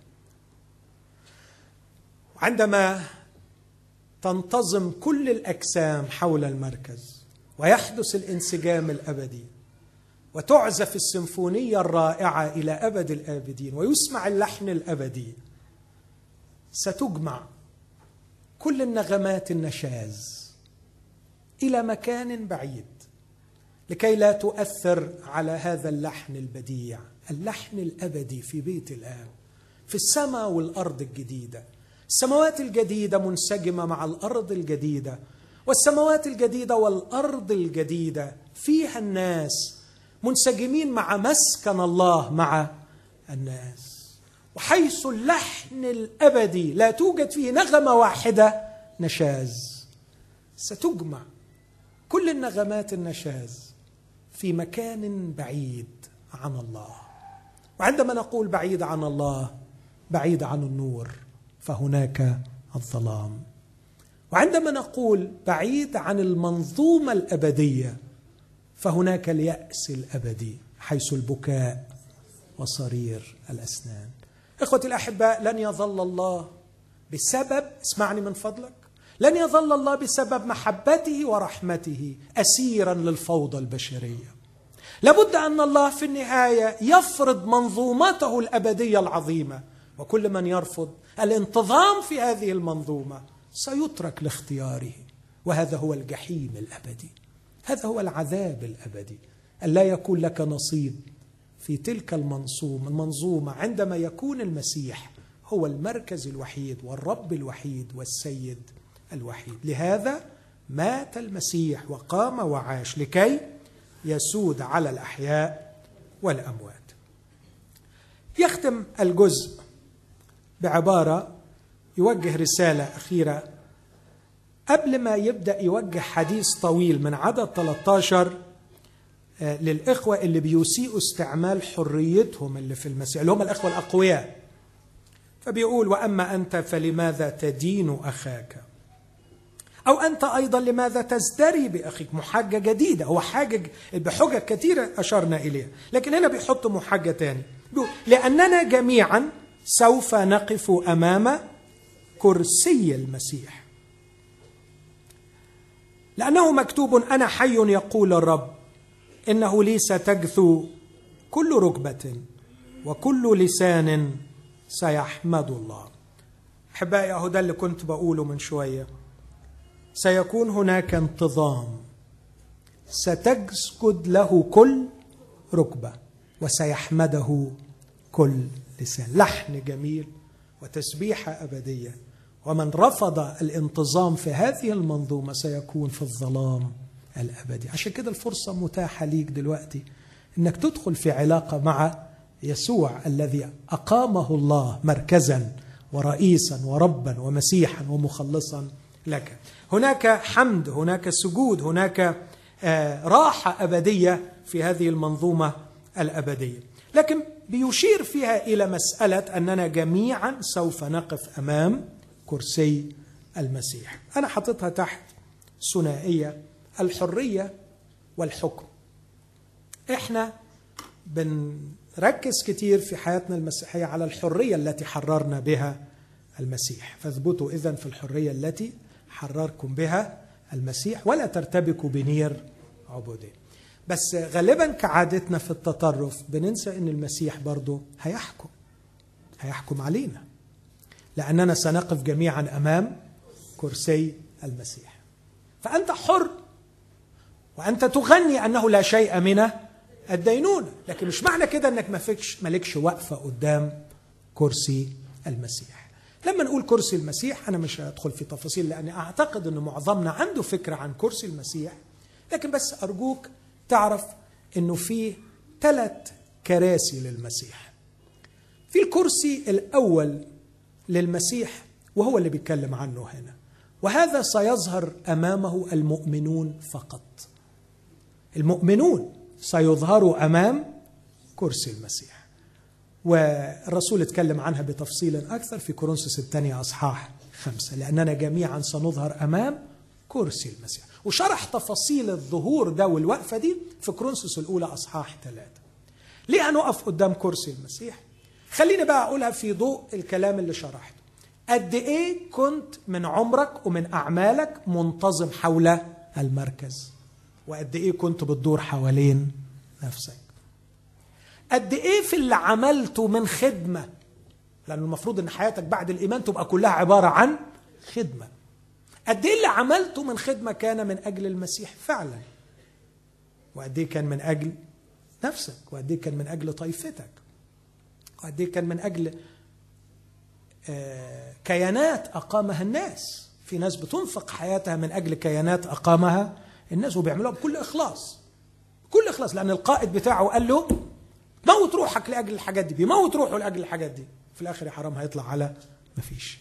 عندما تنتظم كل الاجسام حول المركز ويحدث الانسجام الابدي وتعزف السيمفونيه الرائعه الى ابد الابدين ويسمع اللحن الابدي ستجمع كل النغمات النشاز الى مكان بعيد لكي لا تؤثر على هذا اللحن البديع اللحن الابدي في بيت الاب في السماء والارض الجديده السماوات الجديده منسجمه مع الارض الجديده والسماوات الجديده والارض الجديده فيها الناس منسجمين مع مسكن الله مع الناس وحيث اللحن الابدي لا توجد فيه نغمه واحده نشاز ستجمع كل النغمات النشاز في مكان بعيد عن الله وعندما نقول بعيد عن الله بعيد عن النور فهناك الظلام وعندما نقول بعيد عن المنظومه الابديه فهناك الياس الابدي حيث البكاء وصرير الاسنان اخوتي الاحباء لن يظل الله بسبب اسمعني من فضلك لن يظل الله بسبب محبته ورحمته اسيرا للفوضى البشريه لابد ان الله في النهايه يفرض منظومته الابديه العظيمه وكل من يرفض الانتظام في هذه المنظومه سيترك لاختياره وهذا هو الجحيم الابدي هذا هو العذاب الابدي ان لا يكون لك نصيب في تلك المنصوم المنظومه عندما يكون المسيح هو المركز الوحيد والرب الوحيد والسيد الوحيد لهذا مات المسيح وقام وعاش لكي يسود على الاحياء والاموات يختم الجزء بعباره يوجه رساله اخيره قبل ما يبدا يوجه حديث طويل من عدد 13 آه، للاخوه اللي بيسيئوا استعمال حريتهم اللي في المسيح اللي هم الاخوه الاقوياء فبيقول واما انت فلماذا تدين اخاك او انت ايضا لماذا تزدري باخيك محاجه جديده هو حاجج بحجج كثيره اشرنا اليها لكن هنا بيحط محاجه ثاني لاننا جميعا سوف نقف امام كرسي المسيح لانه مكتوب انا حي يقول الرب انه لي ستجثو كل ركبه وكل لسان سيحمد الله احبائي اهو ده اللي كنت بقوله من شويه سيكون هناك انتظام ستسجد له كل ركبه وسيحمده كل لسان لحن جميل وتسبيحه ابديه ومن رفض الانتظام في هذه المنظومه سيكون في الظلام الابدي عشان كده الفرصه متاحه ليك دلوقتي انك تدخل في علاقه مع يسوع الذي اقامه الله مركزا ورئيسا وربا ومسيحا ومخلصا لك هناك حمد هناك سجود هناك آه، راحه ابديه في هذه المنظومه الابديه لكن بيشير فيها الى مساله اننا جميعا سوف نقف امام كرسي المسيح انا حاططها تحت ثنائيه الحريه والحكم احنا بنركز كتير في حياتنا المسيحيه على الحريه التي حررنا بها المسيح فاثبتوا اذا في الحريه التي حرركم بها المسيح ولا ترتبكوا بنير عبوديه بس غالبا كعادتنا في التطرف بننسى ان المسيح برضه هيحكم هيحكم علينا لاننا سنقف جميعا امام كرسي المسيح فانت حر وانت تغني انه لا شيء من الدينونه لكن مش معنى كده انك ما فيكش مالكش وقفه قدام كرسي المسيح لما نقول كرسي المسيح انا مش هدخل في تفاصيل لاني اعتقد ان معظمنا عنده فكره عن كرسي المسيح لكن بس ارجوك تعرف انه في ثلاث كراسي للمسيح في الكرسي الاول للمسيح وهو اللي بيتكلم عنه هنا وهذا سيظهر امامه المؤمنون فقط المؤمنون سيظهروا امام كرسي المسيح والرسول اتكلم عنها بتفصيل اكثر في كورنثوس الثانيه اصحاح خمسه لاننا جميعا سنظهر امام كرسي المسيح وشرح تفاصيل الظهور ده والوقفه دي في كورنثوس الاولى اصحاح ثلاثه ليه هنقف قدام كرسي المسيح خليني بقى اقولها في ضوء الكلام اللي شرحته قد ايه كنت من عمرك ومن اعمالك منتظم حول المركز وقد ايه كنت بتدور حوالين نفسك قد ايه في اللي عملته من خدمه لأن المفروض ان حياتك بعد الايمان تبقى كلها عباره عن خدمه قد ايه اللي عملته من خدمه كان من اجل المسيح فعلا وقد ايه كان من اجل نفسك وقد ايه كان من اجل طائفتك وقد ايه كان من اجل آه، كيانات اقامها الناس في ناس بتنفق حياتها من اجل كيانات اقامها الناس وبيعملوها بكل اخلاص بكل اخلاص لان القائد بتاعه قال له موت روحك لاجل الحاجات دي بيموت روحه لاجل الحاجات دي في الاخر يا حرام هيطلع على مفيش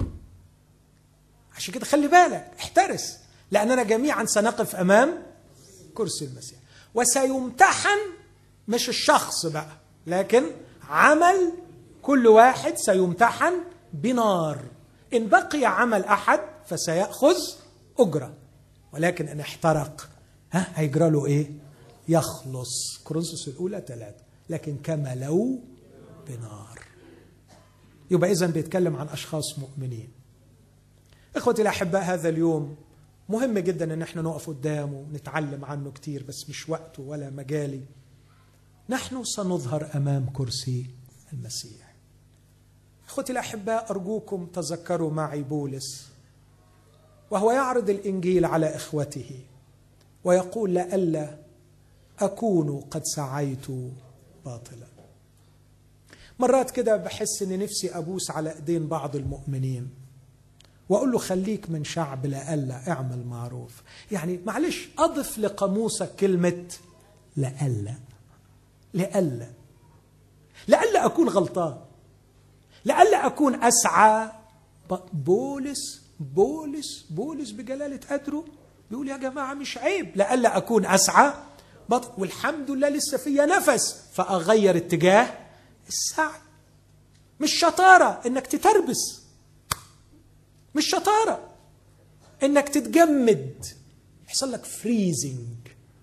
عشان كده خلي بالك احترس لاننا جميعا سنقف امام كرسي المسيح وسيمتحن مش الشخص بقى لكن عمل كل واحد سيمتحن بنار ان بقي عمل احد فسياخذ اجره ولكن ان احترق ها هيجرى له ايه يخلص كورنثوس الاولى ثلاثه لكن كما لو بنار يبقى اذا بيتكلم عن اشخاص مؤمنين اخوتي الاحباء هذا اليوم مهم جدا ان احنا نقف قدامه ونتعلم عنه كتير بس مش وقته ولا مجالي نحن سنظهر امام كرسي المسيح اخوتي الاحباء ارجوكم تذكروا معي بولس وهو يعرض الانجيل على اخوته ويقول لئلا اكون قد سعيت باطلا مرات كده بحس ان نفسي ابوس على ايدين بعض المؤمنين واقول له خليك من شعب لألا اعمل معروف يعني معلش اضف لقاموسك كلمه لألا لألا لألا اكون غلطان لألا اكون اسعى بولس بولس بولس بجلاله قدره بيقول يا جماعه مش عيب لألا اكون اسعى بطل والحمد لله لسه فيا نفس فاغير اتجاه السعي مش شطاره انك تتربس مش شطاره انك تتجمد يحصل لك فريزنج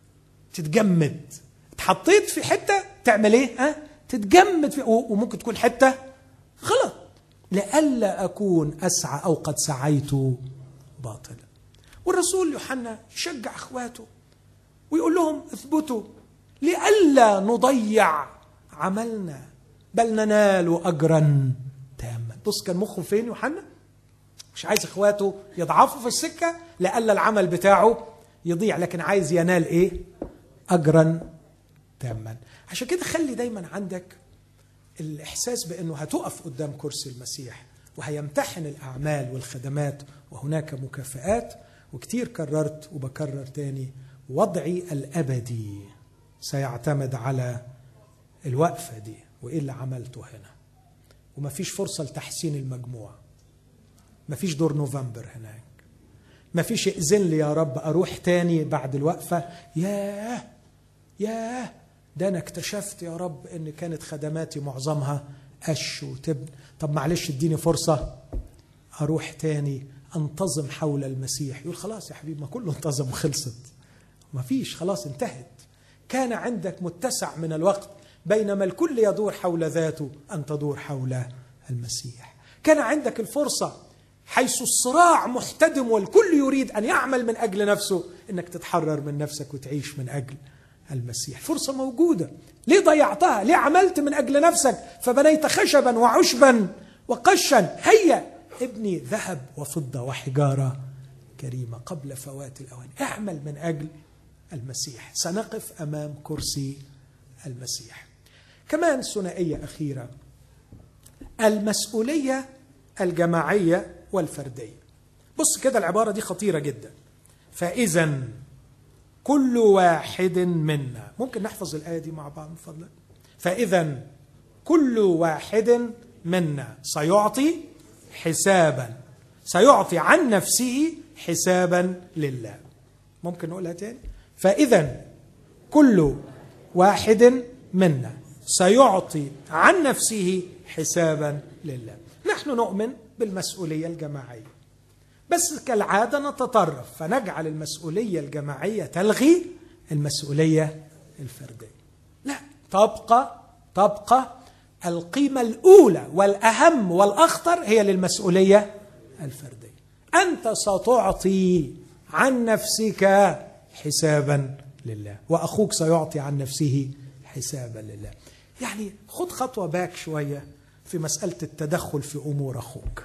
تتجمد اتحطيت في حته تعمل ايه ها تتجمد في وممكن تكون حته غلط لئلا اكون اسعى او قد سعيت باطلا والرسول يوحنا يشجع اخواته ويقول لهم اثبتوا لئلا نضيع عملنا بل ننال اجرا تاما بص كان مخه فين يوحنا مش عايز اخواته يضعفوا في السكه لئلا العمل بتاعه يضيع لكن عايز ينال ايه اجرا تاما عشان كده خلي دايما عندك الاحساس بانه هتقف قدام كرسي المسيح وهيمتحن الاعمال والخدمات وهناك مكافئات وكتير كررت وبكرر تاني وضعي الابدي سيعتمد على الوقفه دي وايه اللي عملته هنا ومفيش فرصه لتحسين المجموع مفيش دور نوفمبر هناك مفيش ائذن لي يا رب اروح تاني بعد الوقفه ياه ياه ده انا اكتشفت يا رب ان كانت خدماتي معظمها قش وتبن طب معلش اديني فرصه اروح تاني انتظم حول المسيح يقول خلاص يا حبيبي ما كله انتظم وخلصت ما فيش خلاص انتهت كان عندك متسع من الوقت بينما الكل يدور حول ذاته أن تدور حول المسيح كان عندك الفرصة حيث الصراع محتدم والكل يريد أن يعمل من أجل نفسه أنك تتحرر من نفسك وتعيش من أجل المسيح فرصة موجودة ليه ضيعتها ليه عملت من أجل نفسك فبنيت خشبا وعشبا وقشا هيا ابني ذهب وفضة وحجارة كريمة قبل فوات الأوان اعمل من أجل المسيح سنقف امام كرسي المسيح كمان ثنائيه اخيره المسؤوليه الجماعيه والفرديه بص كده العباره دي خطيره جدا فاذا كل واحد منا ممكن نحفظ الايه دي مع بعض من فضلك فاذا كل واحد منا سيعطي حسابا سيعطي عن نفسه حسابا لله ممكن نقولها تاني فاذا كل واحد منا سيعطي عن نفسه حسابا لله نحن نؤمن بالمسؤوليه الجماعيه بس كالعاده نتطرف فنجعل المسؤوليه الجماعيه تلغي المسؤوليه الفرديه لا تبقى تبقى القيمه الاولى والاهم والاخطر هي للمسؤوليه الفرديه انت ستعطي عن نفسك حسابا لله واخوك سيعطي عن نفسه حسابا لله يعني خد خطوه باك شويه في مساله التدخل في امور اخوك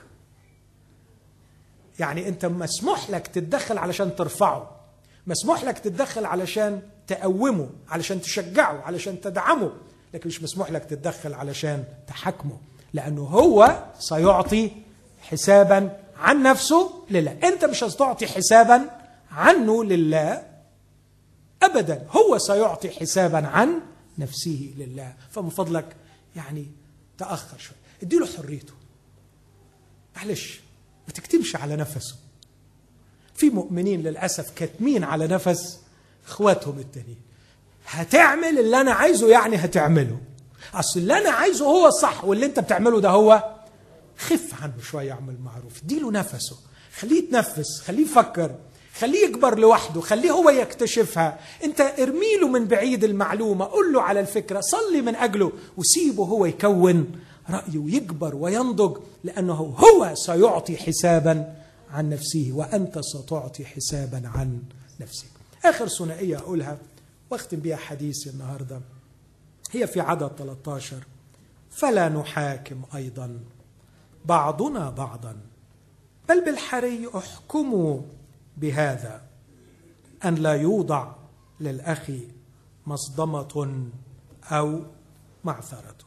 يعني انت مسموح لك تتدخل علشان ترفعه مسموح لك تتدخل علشان تقومه علشان تشجعه علشان تدعمه لكن مش مسموح لك تتدخل علشان تحاكمه لانه هو سيعطي حسابا عن نفسه لله انت مش هتعطي حسابا عنه لله ابدا هو سيعطي حسابا عن نفسه لله فمن فضلك يعني تاخر شوي اديله حريته معلش ما تكتمش على نفسه في مؤمنين للاسف كاتمين على نفس اخواتهم التانيين هتعمل اللي انا عايزه يعني هتعمله اصل اللي انا عايزه هو الصح واللي انت بتعمله ده هو خف عنه شويه اعمل معروف اديله نفسه خليه يتنفس خليه يفكر خليه يكبر لوحده خليه هو يكتشفها انت ارمي له من بعيد المعلومه قول له على الفكره صلي من اجله وسيبه هو يكون رايه ويكبر وينضج لانه هو سيعطي حسابا عن نفسه وانت ستعطي حسابا عن نفسك اخر ثنائيه اقولها واختم بها حديثي النهارده هي في عدد 13 فلا نحاكم ايضا بعضنا بعضا بل بالحري احكموا بهذا ان لا يوضع للاخ مصدمه او معثره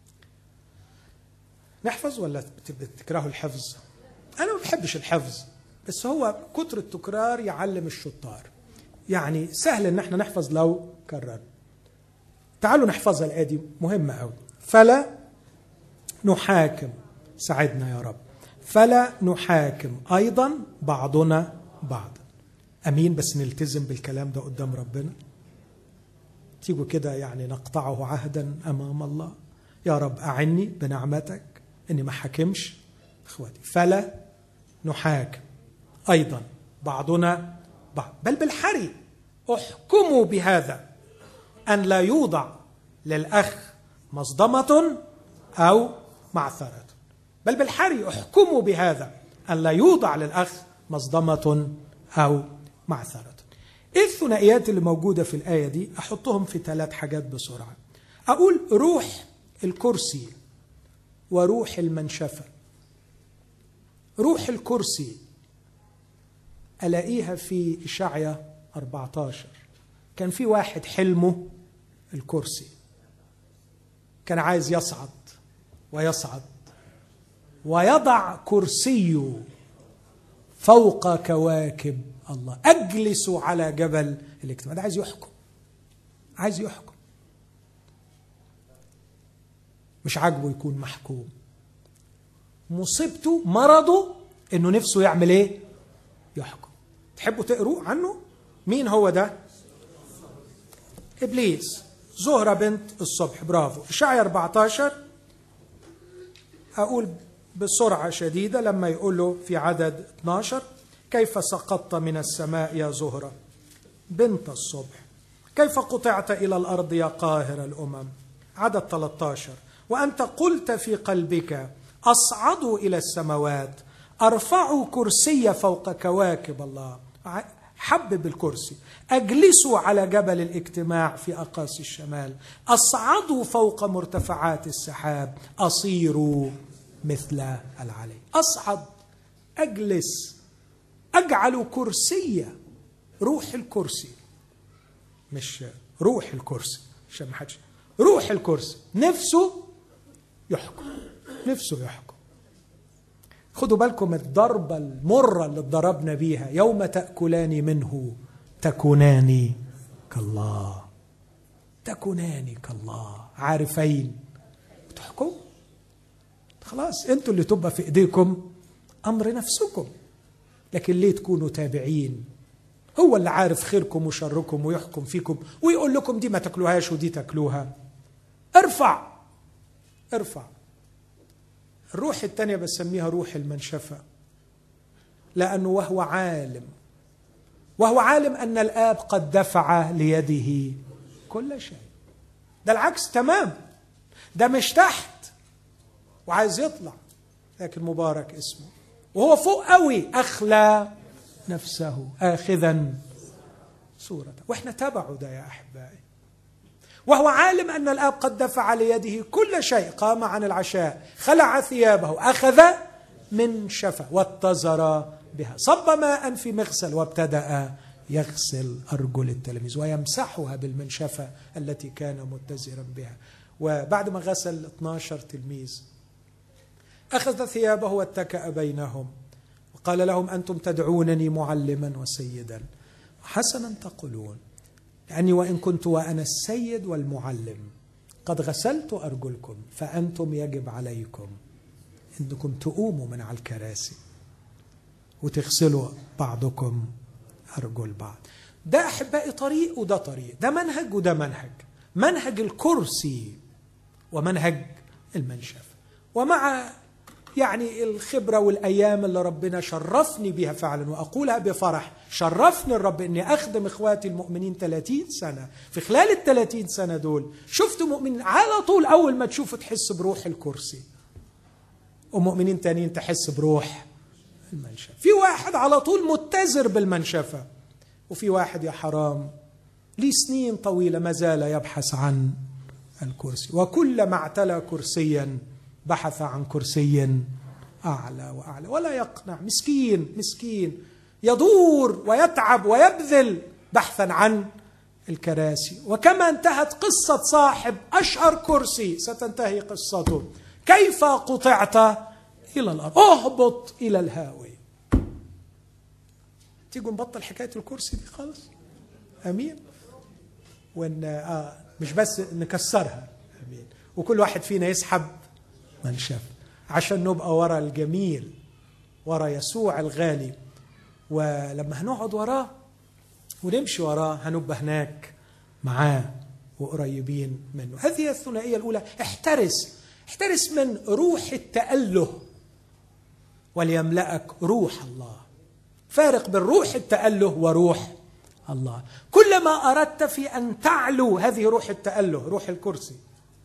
نحفظ ولا بتكرهوا الحفظ انا ما بحبش الحفظ بس هو كتر التكرار يعلم الشطار يعني سهل ان احنا نحفظ لو كررنا تعالوا نحفظها الايه دي مهمه قوي فلا نحاكم ساعدنا يا رب فلا نحاكم ايضا بعضنا بعضا امين بس نلتزم بالكلام ده قدام ربنا تيجوا كده يعني نقطعه عهدا امام الله يا رب اعني بنعمتك اني ما حاكمش اخواتي فلا نحاكم ايضا بعضنا بعض بل بالحري احكموا بهذا ان لا يوضع للاخ مصدمه او معثره بل بالحري احكموا بهذا ان لا يوضع للاخ مصدمه او معثره ايه الثنائيات اللي موجوده في الايه دي احطهم في ثلاث حاجات بسرعه اقول روح الكرسي وروح المنشفه روح الكرسي الاقيها في اشعيا 14 كان في واحد حلمه الكرسي كان عايز يصعد ويصعد ويضع كرسيه فوق كواكب الله اجلس على جبل الاجتماع ده عايز يحكم عايز يحكم مش عاجبه يكون محكوم مصيبته مرضه انه نفسه يعمل ايه يحكم تحبوا تقروا عنه مين هو ده ابليس زهرة بنت الصبح برافو اشعيا 14 اقول بسرعة شديدة لما يقول له في عدد 12 كيف سقطت من السماء يا زهرة بنت الصبح كيف قطعت إلى الأرض يا قاهر الأمم عدد 13 وأنت قلت في قلبك أصعدوا إلى السماوات أرفعوا كرسي فوق كواكب الله حبب الكرسي اجلسوا على جبل الاجتماع في اقاصي الشمال اصعدوا فوق مرتفعات السحاب اصيروا مثل العلي اصعد اجلس اجعل كرسي روح الكرسي مش روح الكرسي عشان ما حدش روح الكرسي نفسه يحكم نفسه يحكم خدوا بالكم الضربة المرة اللي اتضربنا بيها يوم تأكلان منه تكونان كالله تكونان كالله عارفين تحكم خلاص انتوا اللي تبقى في ايديكم امر نفسكم لكن ليه تكونوا تابعين هو اللي عارف خيركم وشركم ويحكم فيكم ويقول لكم دي ما تاكلوهاش ودي تاكلوها ارفع ارفع الروح الثانية بسميها روح المنشفة لأنه وهو عالم وهو عالم أن الآب قد دفع ليده كل شيء ده العكس تمام ده مش تحت وعايز يطلع لكن مبارك اسمه وهو فوق قوي أخلى نفسه آخذا صورته واحنا تبعوا ده يا احبائي وهو عالم ان الاب قد دفع ليده كل شيء قام عن العشاء خلع ثيابه اخذ من شفا واتزر بها صب ماء في مغسل وابتدا يغسل ارجل التلاميذ ويمسحها بالمنشفه التي كان متزرا بها وبعد ما غسل 12 تلميذ اخذ ثيابه واتكا بينهم وقال لهم انتم تدعونني معلما وسيدا حسنا تقولون لاني وان كنت وانا السيد والمعلم قد غسلت ارجلكم فانتم يجب عليكم انكم تقوموا من على الكراسي وتغسلوا بعضكم ارجل بعض ده احبائي طريق وده طريق ده منهج وده منهج منهج الكرسي ومنهج المنشف ومع يعني الخبره والايام اللي ربنا شرفني بها فعلا واقولها بفرح شرفني الرب اني اخدم اخواتي المؤمنين 30 سنه في خلال ال 30 سنه دول شفت مؤمنين على طول اول ما تشوفه تحس بروح الكرسي ومؤمنين تانيين تحس بروح المنشفه في واحد على طول متزر بالمنشفه وفي واحد يا حرام لي سنين طويله ما زال يبحث عن الكرسي وكلما اعتلى كرسيا بحث عن كرسي اعلى واعلى ولا يقنع مسكين مسكين يدور ويتعب ويبذل بحثا عن الكراسي وكما انتهت قصه صاحب اشهر كرسي ستنتهي قصته كيف قطعت الى الارض اهبط الى الهاويه تيجوا نبطل حكايه الكرسي دي خالص امين وان آه مش بس نكسرها امين وكل واحد فينا يسحب من شاف عشان نبقى ورا الجميل ورا يسوع الغالي ولما هنقعد وراه ونمشي وراه هنبقى هناك معاه وقريبين منه هذه الثنائيه الاولى احترس احترس من روح التاله وليملأك روح الله فارق بين روح التأله وروح الله كلما أردت في أن تعلو هذه روح التأله روح الكرسي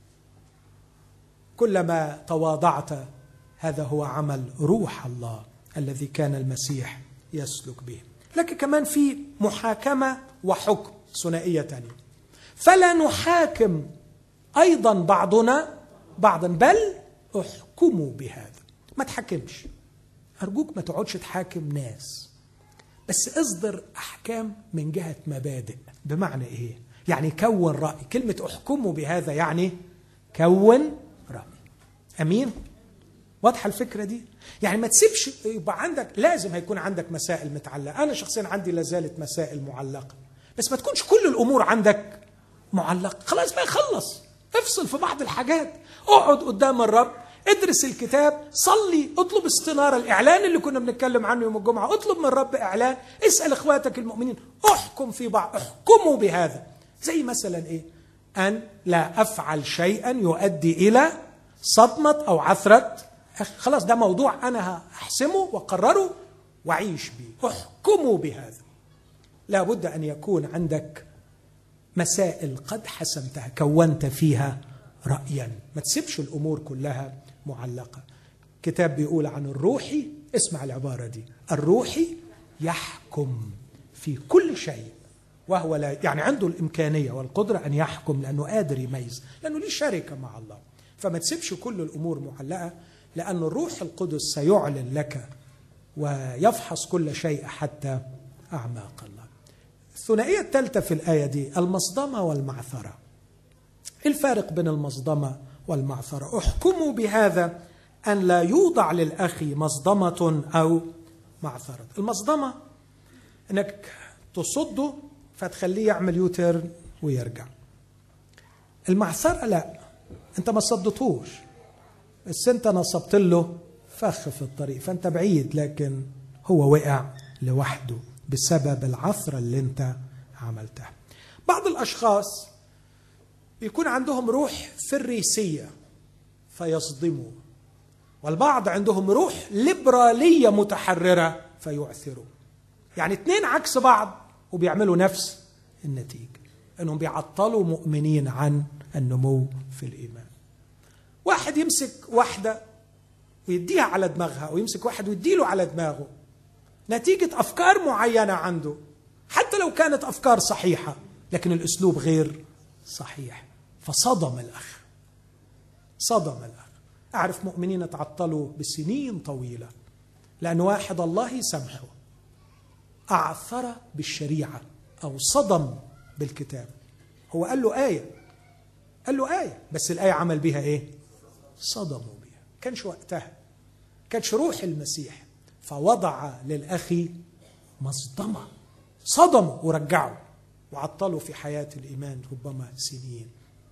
كلما تواضعت هذا هو عمل روح الله الذي كان المسيح يسلك به لكن كمان في محاكمة وحكم ثنائية تانية فلا نحاكم أيضا بعضنا بعضا بل احكموا بهذا ما تحكمش أرجوك ما تقعدش تحاكم ناس بس اصدر أحكام من جهة مبادئ بمعنى إيه؟ يعني كون رأي كلمة احكموا بهذا يعني كون رأي أمين؟ واضحة الفكرة دي؟ يعني ما تسيبش يبقى عندك لازم هيكون عندك مسائل متعلقة أنا شخصيا عندي لازالت مسائل معلقة بس ما تكونش كل الأمور عندك معلقة خلاص بقى خلص افصل في بعض الحاجات اقعد قدام الرب ادرس الكتاب صلي اطلب استنارة الإعلان اللي كنا بنتكلم عنه يوم الجمعة اطلب من الرب إعلان اسأل إخواتك المؤمنين احكم في بعض احكموا بهذا زي مثلا إيه أن لا أفعل شيئا يؤدي إلى صدمة أو عثرة خلاص ده موضوع أنا هحسمه وأقرره وأعيش به احكموا بهذا لابد أن يكون عندك مسائل قد حسمتها كونت فيها رأيا ما تسيبش الأمور كلها معلقة كتاب بيقول عن الروحي اسمع العبارة دي الروحي يحكم في كل شيء وهو لا يعني عنده الإمكانية والقدرة أن يحكم لأنه قادر يميز لأنه ليه شركة مع الله فما تسيبش كل الأمور معلقة لأن الروح القدس سيعلن لك ويفحص كل شيء حتى أعماق الله الثنائية الثالثة في الآية دي المصدمة والمعثرة إيه الفارق بين المصدمة والمعثرة احكموا بهذا أن لا يوضع للأخ مصدمة أو معثرة المصدمة أنك تصده فتخليه يعمل يوتيرن ويرجع المعثرة لا أنت ما صدتوش بس أنت نصبت له فخ في الطريق فأنت بعيد لكن هو وقع لوحده بسبب العثرة اللي أنت عملتها بعض الأشخاص بيكون عندهم روح فريسية فيصدموا والبعض عندهم روح ليبرالية متحررة فيعثروا يعني اثنين عكس بعض وبيعملوا نفس النتيجة انهم بيعطلوا مؤمنين عن النمو في الايمان واحد يمسك واحدة ويديها على دماغها ويمسك واحد ويديله على دماغه نتيجة أفكار معينة عنده حتى لو كانت افكار صحيحه لكن الاسلوب غير صحيح فصدم الاخ صدم الاخ اعرف مؤمنين تعطلوا بسنين طويله لان واحد الله يسامحه اعثر بالشريعه او صدم بالكتاب هو قال له ايه قال له ايه بس الايه عمل بها ايه صدموا بها كانش وقتها كانش روح المسيح فوضع للاخ مصدمه صدموا ورجعوا وعطلوا في حياه الايمان ربما سنين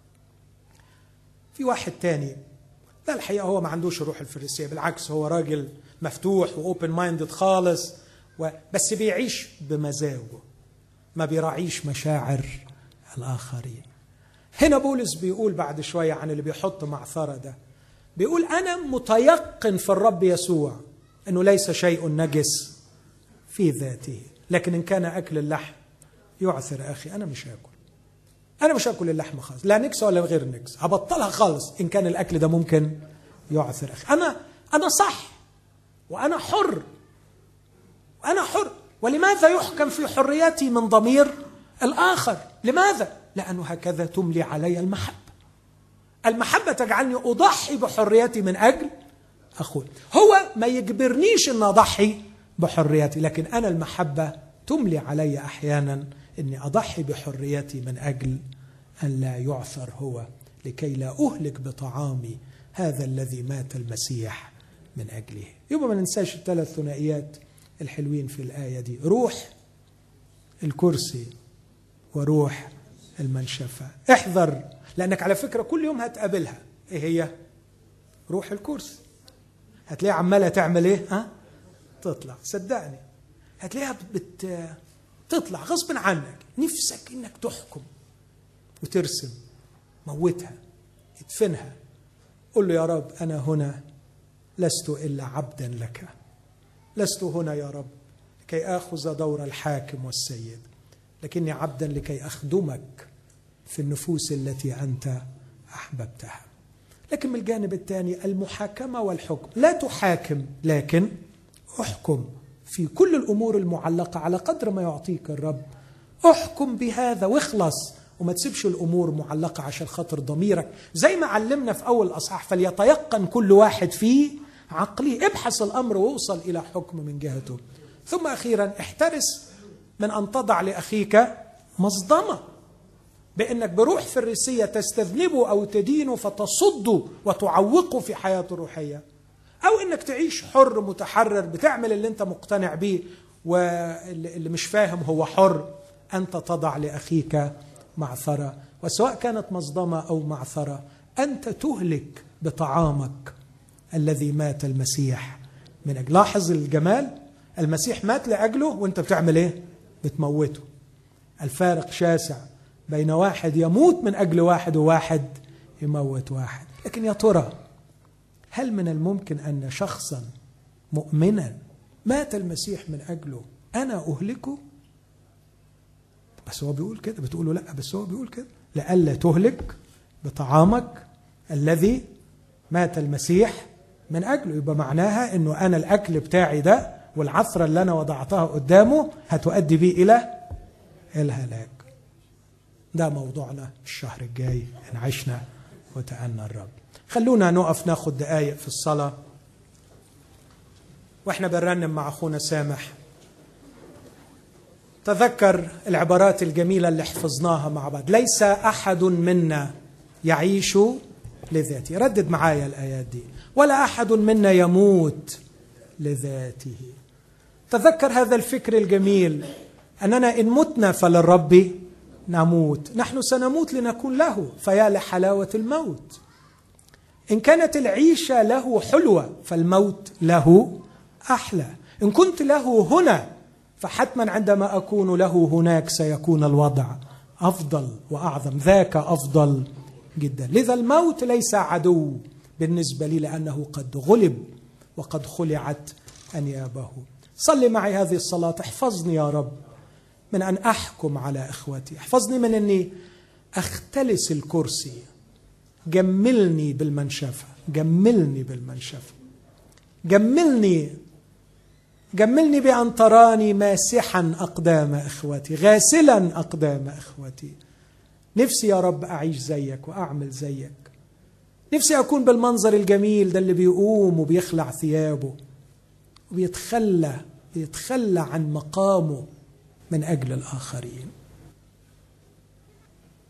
في واحد تاني لا الحقيقه هو ما عندوش الروح الفريسيه بالعكس هو راجل مفتوح واوبن مايندد خالص و... بس بيعيش بمزاجه ما بيراعيش مشاعر الاخرين هنا بولس بيقول بعد شويه عن اللي بيحط معثره ده بيقول انا متيقن في الرب يسوع انه ليس شيء نجس في ذاته لكن ان كان اكل اللحم يعثر اخي انا مش هاكل انا مش هاكل اللحمه خالص لا نكس ولا غير نكس هبطلها خالص ان كان الاكل ده ممكن يعثر اخي انا انا صح وانا حر وانا حر ولماذا يحكم في حريتي من ضمير الاخر لماذا لانه هكذا تملي علي المحبه المحبه تجعلني اضحي بحريتي من اجل اخوي هو ما يجبرنيش ان اضحي بحريتي لكن انا المحبه تملي علي احيانا اني اضحي بحريتي من اجل ان لا يعثر هو لكي لا اهلك بطعامي هذا الذي مات المسيح من اجله يبقى ما ننساش الثلاث ثنائيات الحلوين في الايه دي روح الكرسي وروح المنشفه احذر لانك على فكره كل يوم هتقابلها ايه هي روح الكرسي هتلاقيها عماله تعمل ايه ها تطلع صدقني هتلاقيها بت تطلع غصب عنك نفسك انك تحكم وترسم موتها ادفنها قل له يا رب انا هنا لست الا عبدا لك لست هنا يا رب لكي اخذ دور الحاكم والسيد لكني عبدا لكي اخدمك في النفوس التي انت احببتها لكن من الجانب الثاني المحاكمه والحكم لا تحاكم لكن احكم في كل الامور المعلقه على قدر ما يعطيك الرب احكم بهذا واخلص وما تسيبش الامور معلقه عشان خاطر ضميرك زي ما علمنا في اول اصحاح فليتيقن كل واحد في عقله ابحث الامر ووصل الى حكم من جهته ثم اخيرا احترس من ان تضع لاخيك مصدمه بانك بروح فريسيه تستذنبه او تدينه فتصده وتعوقه في حياته الروحيه او انك تعيش حر متحرر بتعمل اللي انت مقتنع بيه واللي مش فاهم هو حر انت تضع لاخيك معثره وسواء كانت مصدمه او معثره انت تهلك بطعامك الذي مات المسيح من اجل لاحظ الجمال المسيح مات لاجله وانت بتعمل ايه بتموته الفارق شاسع بين واحد يموت من اجل واحد وواحد يموت واحد لكن يا ترى هل من الممكن ان شخصا مؤمنا مات المسيح من اجله انا اهلكه بس هو بيقول كده بتقول له لا بس هو بيقول كده لئلا تهلك بطعامك الذي مات المسيح من اجله يبقى معناها انه انا الاكل بتاعي ده والعثره اللي انا وضعتها قدامه هتؤدي بيه الى الهلاك ده موضوعنا الشهر الجاي ان عشنا وتأنى الرب خلونا نقف ناخد دقايق في الصلاة واحنا بنرنم مع اخونا سامح تذكر العبارات الجميلة اللي حفظناها مع بعض ليس أحد منا يعيش لذاته ردد معايا الآيات دي ولا أحد منا يموت لذاته تذكر هذا الفكر الجميل أننا إن متنا فللرب نموت نحن سنموت لنكون له فيا لحلاوة الموت إن كانت العيشة له حلوة فالموت له أحلى إن كنت له هنا فحتما عندما أكون له هناك سيكون الوضع أفضل وأعظم ذاك أفضل جدا لذا الموت ليس عدو بالنسبة لي لأنه قد غلب وقد خلعت أنيابه صلي معي هذه الصلاة احفظني يا رب من أن أحكم على إخوتي احفظني من أني أختلس الكرسي جملني بالمنشفة جملني بالمنشفة جملني جملني بأن تراني ماسحا أقدام إخوتي غاسلا أقدام إخوتي نفسي يا رب أعيش زيك وأعمل زيك نفسي أكون بالمنظر الجميل ده اللي بيقوم وبيخلع ثيابه وبيتخلى بيتخلى عن مقامه من أجل الآخرين